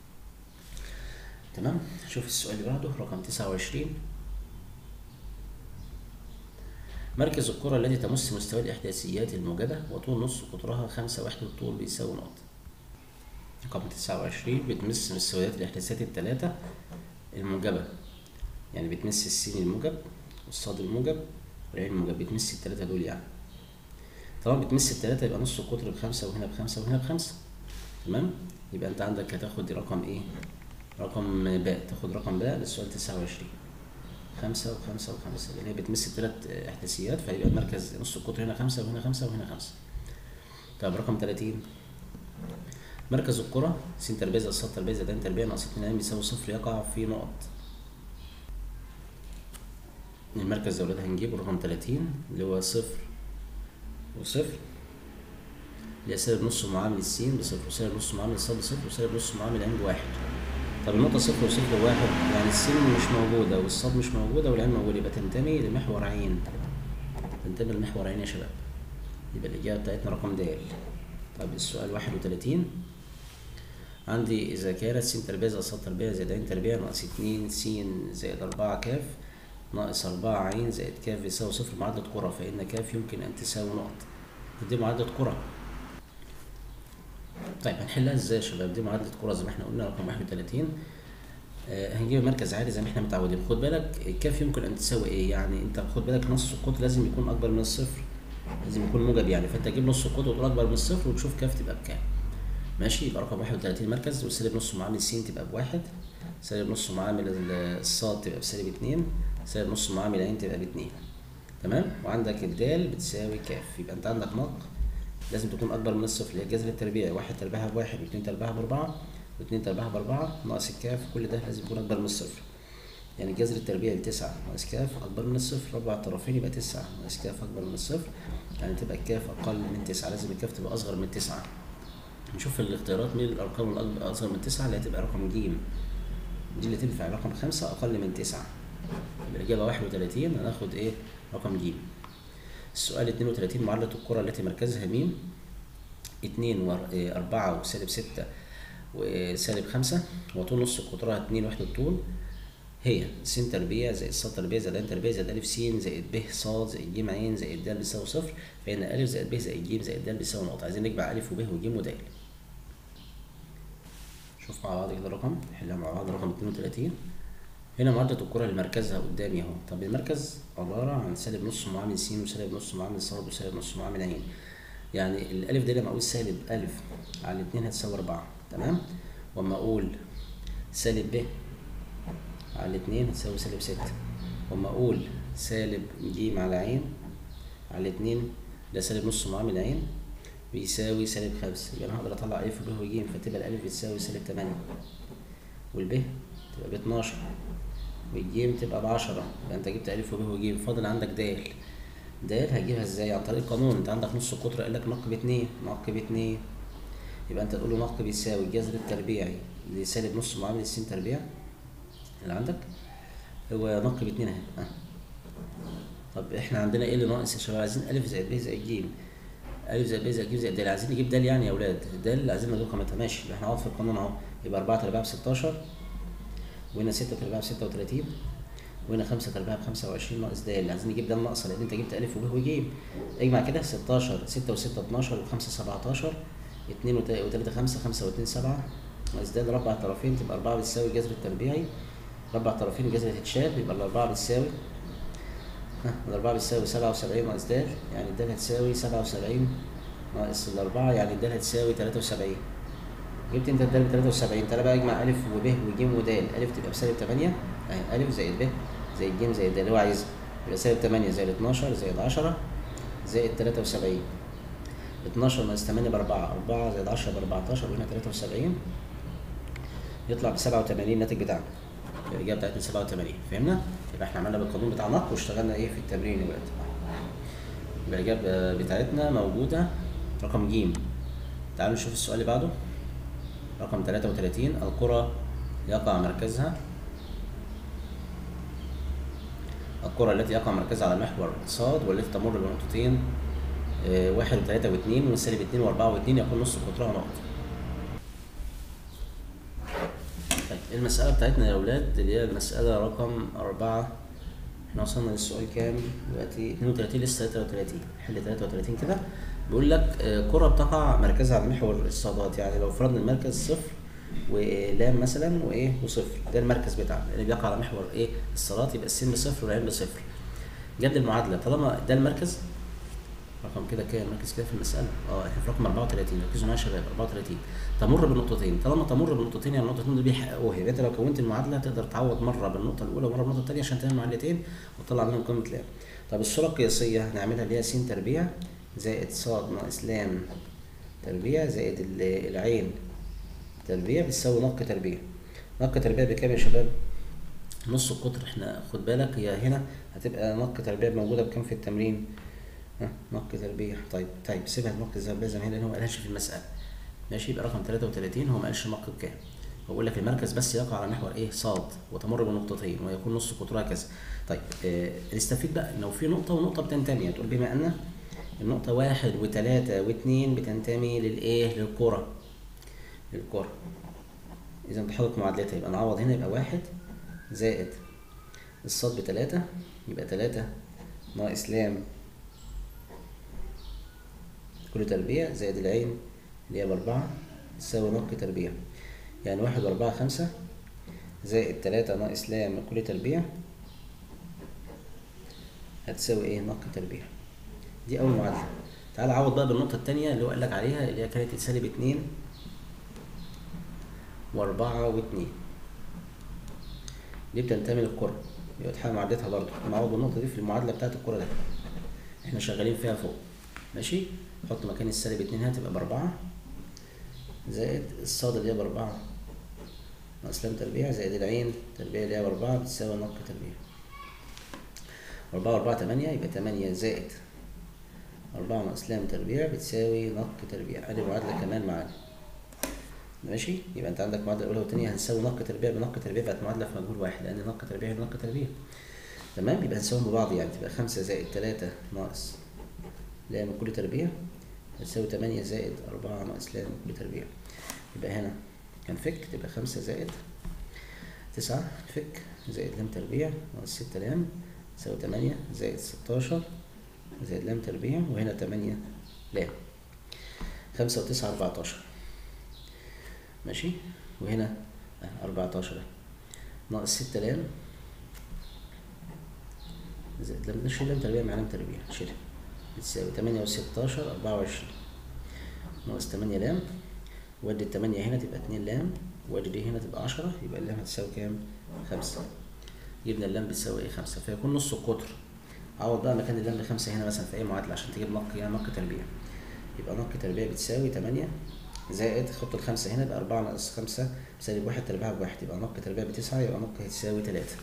Speaker 1: تمام؟ شوف السؤال اللي بعده رقم 29 مركز الكرة التي تمس مستوى الإحداثيات الموجبة وطول نص قطرها خمسة وحدة الطول بيساوي نقطة. رقم 29 بتمس مستويات الإحداثيات الثلاثة الموجبة يعني بتمس السين الموجب والصاد الموجب والعين الموجب بتمس الثلاثة دول يعني. طالما بتمس الثلاثة يبقى نص القطر بخمسة وهنا بخمسة وهنا بخمسة. تمام؟ يبقى أنت عندك هتاخد رقم إيه؟ رقم باء تاخد رقم باء للسؤال 29. خمسة وخمسة وخمسة لأن هي بتمس التلات إحداثيات فيبقى المركز نص القطر هنا خمسة وهنا خمسة وهنا خمسة. طب رقم تلاتين مركز الكرة س تربيع زائد ص تربيع زائد ع تربيع ناقص اتنين ع بيساوي صفر يقع في نقط. المركز ده ولاد هنجيبه رقم تلاتين اللي هو صفر وصفر اللي هي سالب نص معامل السين بصفر وسالب نص معامل الصاد بصفر وسالب نص معامل العين بواحد. طب النقطة صفر وصفر وواحد يعني السين مش موجودة والصاد مش موجودة والعين موجودة يبقى تنتمي لمحور عين تنتمي لمحور عين يا شباب يبقى الإجابة بتاعتنا رقم د طب السؤال واحد وتلاتين عندي إذا كانت س تربيع زائد ص تربيع زائد ع تربيع ناقص اتنين س زائد أربعة ك ناقص أربعة ع زائد ك بيساوي صفر معادلة كرة فإن ك يمكن أن تساوي نقط دي معادلة كرة طيب هنحلها ازاي يا شباب دي معادلة كرة زي ما احنا قلنا رقم واحد وتلاتين آه هنجيب مركز عالي زي ما احنا متعودين خد بالك الكاف يمكن ان تساوي ايه يعني انت خد بالك نص القطر لازم يكون اكبر من الصفر لازم يكون موجب يعني فانت تجيب نص القطر وتقول اكبر من الصفر وتشوف كاف تبقى بكام ماشي يبقى رقم واحد وتلاتين مركز وسالب نص معامل س تبقى بواحد سالب نص معامل الصاد تبقى بسالب اتنين سالب نص معامل ع تبقى باتنين تمام وعندك الدال بتساوي كاف يبقى انت عندك نق لازم تكون اكبر من الصفر اللي هي الجذر التربيعي واحد تربيعها بواحد واتنين تربيعها باربعة واتنين تربيعها باربعة ناقص الكاف كل ده لازم يكون اكبر من الصفر يعني الجذر التربيعي لتسعة ناقص كاف اكبر من الصفر ربع الطرفين يبقى تسعة ناقص كاف اكبر من الصفر يعني تبقى الكاف اقل من تسعة لازم الكاف تبقى اصغر من تسعة نشوف في الاختيارات مين الارقام الاكبر اصغر من تسعة اللي هتبقى رقم ج دي اللي تنفع رقم خمسة اقل من تسعة يبقى الاجابة واحد وتلاتين هناخد ايه رقم ج السؤال اتنين وتلاتين معادلة الكرة التي مركزها م اتنين وأربعة وسالب ستة وسالب خمسة وطول نص قطرها اتنين وحدة طول هي س تربيع زائد ص تربيع زائد ع تربيع زائد أ س زائد ب ص زائد ج ع زائد د بيساوي صفر فإن أ زائد ب زائد ج زائد د بيساوي نقطة عايزين نجمع أ وب وج ود شوف مع بعض كده الرقم نحلها مع بعض رقم اتنين وتلاتين هنا معادلة الكرة اللي مركزها قدامي اهو طب المركز عبارة عن سالب نص معامل س وسالب نص معامل ص وسالب نص معامل ع يعني الألف دي لما أقول سالب ألف على الاتنين هتساوي أربعة تمام وأما أقول سالب ب على الاتنين هتساوي سالب ستة وأما أقول سالب ج على ع على الاتنين ده سالب نص معامل ع بيساوي سالب خمسة يبقى أنا هقدر أطلع ألف وب وج فتبقى الألف بتساوي سالب تمانية والب تبقى باتناشر والجيم تبقى بعشرة يبقى انت جبت ألف وب وج فاضل عندك د د هتجيبها ازاي عن طريق القانون انت عندك نص القطر قال لك نق باتنين نق باتنين يبقى انت تقول له نق بيساوي الجذر التربيعي لسالب نص معامل س تربيع اللي عندك هو نق باتنين اهي ها. طب احنا عندنا ايه اللي ناقص يا شباب عايزين ألف زائد ب زائد ج ألف زائد ب زائد ج زائد د عايزين نجيب د يعني يا أولاد د عايزين نجيب قيمتها ماشي يبقى احنا هنقعد في القانون اهو يبقى أربعة تربيع بستاشر وهنا ستة تربيع بستة وتلاتين وهنا خمسة تربيع بخمسة وعشرين ناقص د اللي عايزين نجيب ده الناقصة لأن أنت جبت ألف وب وج اجمع كده ستاشر ستة وستة اتناشر وخمسة سبعتاشر اتنين وتلاتة خمسة خمسة واتنين سبعة ناقص د ربع الطرفين تبقى أربعة بتساوي الجذر التربيعي ربع الطرفين الجذر هتتشال يبقى الأربعة بتساوي ها الأربعة بتساوي سبعة وسبعين ناقص د يعني الد هتساوي سبعة وسبعين ناقص الأربعة يعني الد هتساوي تلاتة وسبعين جبت انت الدال ب 73 تعالى بقى اجمع الف وب وج ود الف تبقى بسالب 8 اهي الف زائد ب زائد ج زائد د اللي هو عايزها يبقى سالب 8 زائد 12 زائد 10 زائد 73 12 ناقص 8 ب 4 4 زائد 10 ب 14 وهنا 73 يطلع ب 87 الناتج بتاعنا يبقى الاجابه بتاعتنا 87 فهمنا؟ يبقى احنا عملنا بالقانون بتاع نق واشتغلنا ايه في التمرين دلوقتي يبقى الاجابه بتاعتنا موجوده رقم ج تعالوا نشوف السؤال اللي بعده رقم 33 القرى يقع مركزها القرى التي يقع مركزها على محور صاد والتي تمر بنقطتين آه، واحد وثلاثة واثنين وسالب اتنين وأربعة واثنين يكون نص قطرها نقط. طيب المسألة بتاعتنا يا أولاد اللي هي المسألة رقم أربعة احنا وصلنا للسؤال كام دلوقتي 32 لسه 33 حل 33 كده بيقول لك آه، كرة بتقع مركزها على محور الصادات يعني لو فرضنا المركز صفر ولام مثلا وايه وصفر ده المركز بتاعنا اللي بيقع على محور ايه الصادات يبقى السين بصفر والعين بصفر جد المعادلة طالما ده المركز رقم كده كام مركز كده في المسألة اه احنا في رقم 34 ركزوا معايا يا شباب 34 تمر بالنقطتين طالما تمر بالنقطتين يعني النقطتين دول بيحققوها يبقى انت لو كونت المعادلة تقدر تعوض مرة بالنقطة الأولى ومرة بالنقطة الثانية عشان تعمل معادلتين وتطلع منهم قيمة لام طب الصورة القياسية هنعملها اللي هي س تربيع زائد ص ناقص لام تربيع زائد ال- العين تربيع بتساوي نق تربيع نق تربيع بكام يا شباب؟ نص القطر احنا خد بالك هي هنا هتبقى نق تربيع موجودة بكام في التمرين؟ ها نق تربيع طيب طيب سيبها نق تربيع زي ما هي لان هو ما قالهاش في المسألة ماشي يبقى رقم 33 هو ما قالش نق بكام هو بيقول لك المركز بس يقع على محور ايه صاد وتمر بنقطتين ويكون نص قطرها كذا طيب آه نستفيد بقى لو في نقطة ونقطة بتنتمي هتقول بما ان النقطة واحد وتلاتة واتنين بتنتمي للايه للكرة للكرة اذا تحقق معادلتها يبقى نعوض هنا يبقى واحد زائد الصاد بتلاتة يبقى تلاتة ناقص لام كل تربيع زائد العين اللي هي بأربعة تساوي نق تربيع يعني واحد وأربعة خمسة زائد تلاتة ناقص لام كل تربيع هتساوي ايه نق تربيع دي أول معادلة تعال عوض بقى بالنقطة التانية اللي هو قالك عليها اللي هي كانت سالب اتنين وأربعة واتنين دي بتنتمي للكرة يبقى تحل معادلتها برضه نعوض بالنقطة دي في المعادلة بتاعت الكرة دي احنا شغالين فيها فوق ماشي حط مكان السالب اتنين هنا تبقى بأربعة زائد الصاد اللي هي بأربعة ناقص لام تربيع زائد العين تربيع اللي هي بأربعة بتساوي نق تربيع أربعة وأربعة تمانية يبقى تمانية زائد أربعة ناقص لام تربيع بتساوي نق تربيع أدي معادلة كمان معانا ماشي يبقى أنت عندك معادلة أولى والتانية هنساوي نق تربيع بنق تربيع بقت معادلة في مجهول واحد لأن نق تربيع بنق تربيع تمام يبقى هنساويهم ببعض يعني تبقى خمسة زائد تلاتة ناقص لام كل تربيع هتساوي تمانية زائد أربعة ناقص لام كل تربيع يبقى هنا هنفك تبقى خمسة زائد تسعة فك زائد لام تربيع ناقص ستة لام تساوي تمانية زائد ستاشر زائد لام تربيع وهنا تمانية لام خمسة وتسعة أربعتاشر ماشي وهنا أربعتاشر ناقص ستة لام زائد لام نشيل لام تربيع مع لام تربيع شيلها بتساوي تمانية وستاشر أربعة وعشرين ناقص تمانية لام وادي التمانية هنا تبقى اتنين لام وادي دي هنا تبقى عشرة يبقى اللام هتساوي كام؟ خمسة جبنا اللام بتساوي ايه خمسة فيكون نص القطر عوض بقى مكان اللام بخمسة هنا مثلا في أي معادلة عشان تجيب نق يعني نق تربيع يبقى نق تربيع بتساوي تمانية زائد خط الخمسة هنا يبقى أربعة ناقص خمسة سالب واحد تربيع بواحد يبقى نق تربيع بتسعة يبقى نق هتساوي تلاتة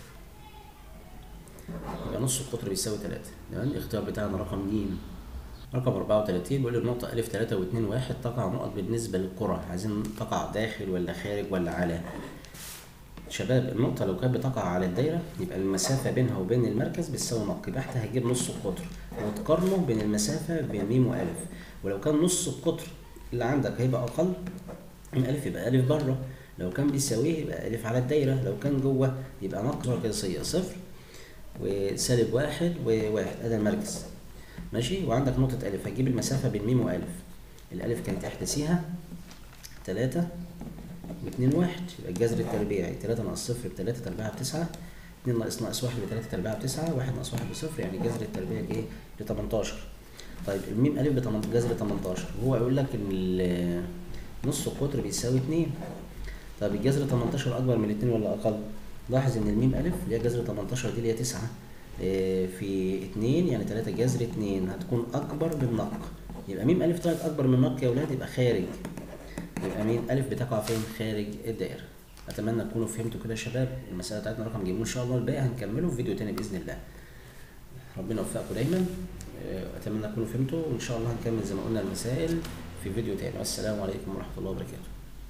Speaker 1: يبقى نص القطر بيساوي تلاتة تمام الاختيار بتاعنا رقم ج رقم أربعة وتلاتين بيقول لي النقطة ألف تلاتة واتنين واحد تقع نقط بالنسبة للكرة عايزين تقع داخل ولا خارج ولا على شباب النقطة لو كانت بتقع على الدايرة يبقى المسافة بينها وبين المركز بتساوي نق يبقى احنا هنجيب نص القطر وتقارنه بين المسافة بين م وألف ولو كان نص القطر اللي عندك هيبقى أقل من ألف يبقى ألف بره لو كان بيساويه يبقى ألف على الدايرة لو كان جوه يبقى نقص قياسية صفر وسالب واحد وواحد ادي المركز ماشي وعندك نقطة ألف هتجيب المسافة بين م وألف الألف كانت احداثيها تلاتة باتنين واحد يبقى الجذر التربيعي تلاتة ناقص صفر بتلاتة تربيعها بتسعة اتنين ناقص ناقص واحد بتلاتة تربيعها بتسعة واحد ناقص واحد بصفر يعني جذر التربيعي ايه بتمنتاشر طيب الميم ألف بتمن... جذر تمنتاشر وهو يقول لك إن ال- نص القطر بيساوي اتنين طب الجذر 18 أكبر من الاتنين ولا أقل؟ لاحظ إن الميم ألف اللي هي جذر 18 دي اللي هي تسعة إيه، في اتنين يعني تلاتة جذر اتنين هتكون أكبر من نق يبقى ميم ألف طلعت أكبر من نق يا ولاد يبقى خارج يبقى ميم ألف بتقع فين؟ خارج الدائرة أتمنى تكونوا فهمتوا كده يا شباب المسألة بتاعتنا رقم جيم وإن شاء الله الباقي هنكمله في فيديو تاني بإذن الله ربنا يوفقكم دايما آه، أتمنى تكونوا فهمتوا وإن شاء الله هنكمل زي ما قلنا المسائل في فيديو تاني والسلام عليكم ورحمة الله وبركاته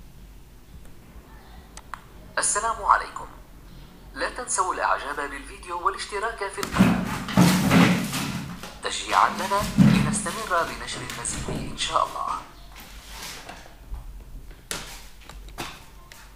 Speaker 2: السلام عليكم لا تنسوا الاعجاب بالفيديو والاشتراك في القناة تشجيعا لنا لنستمر بنشر المزيد ان شاء الله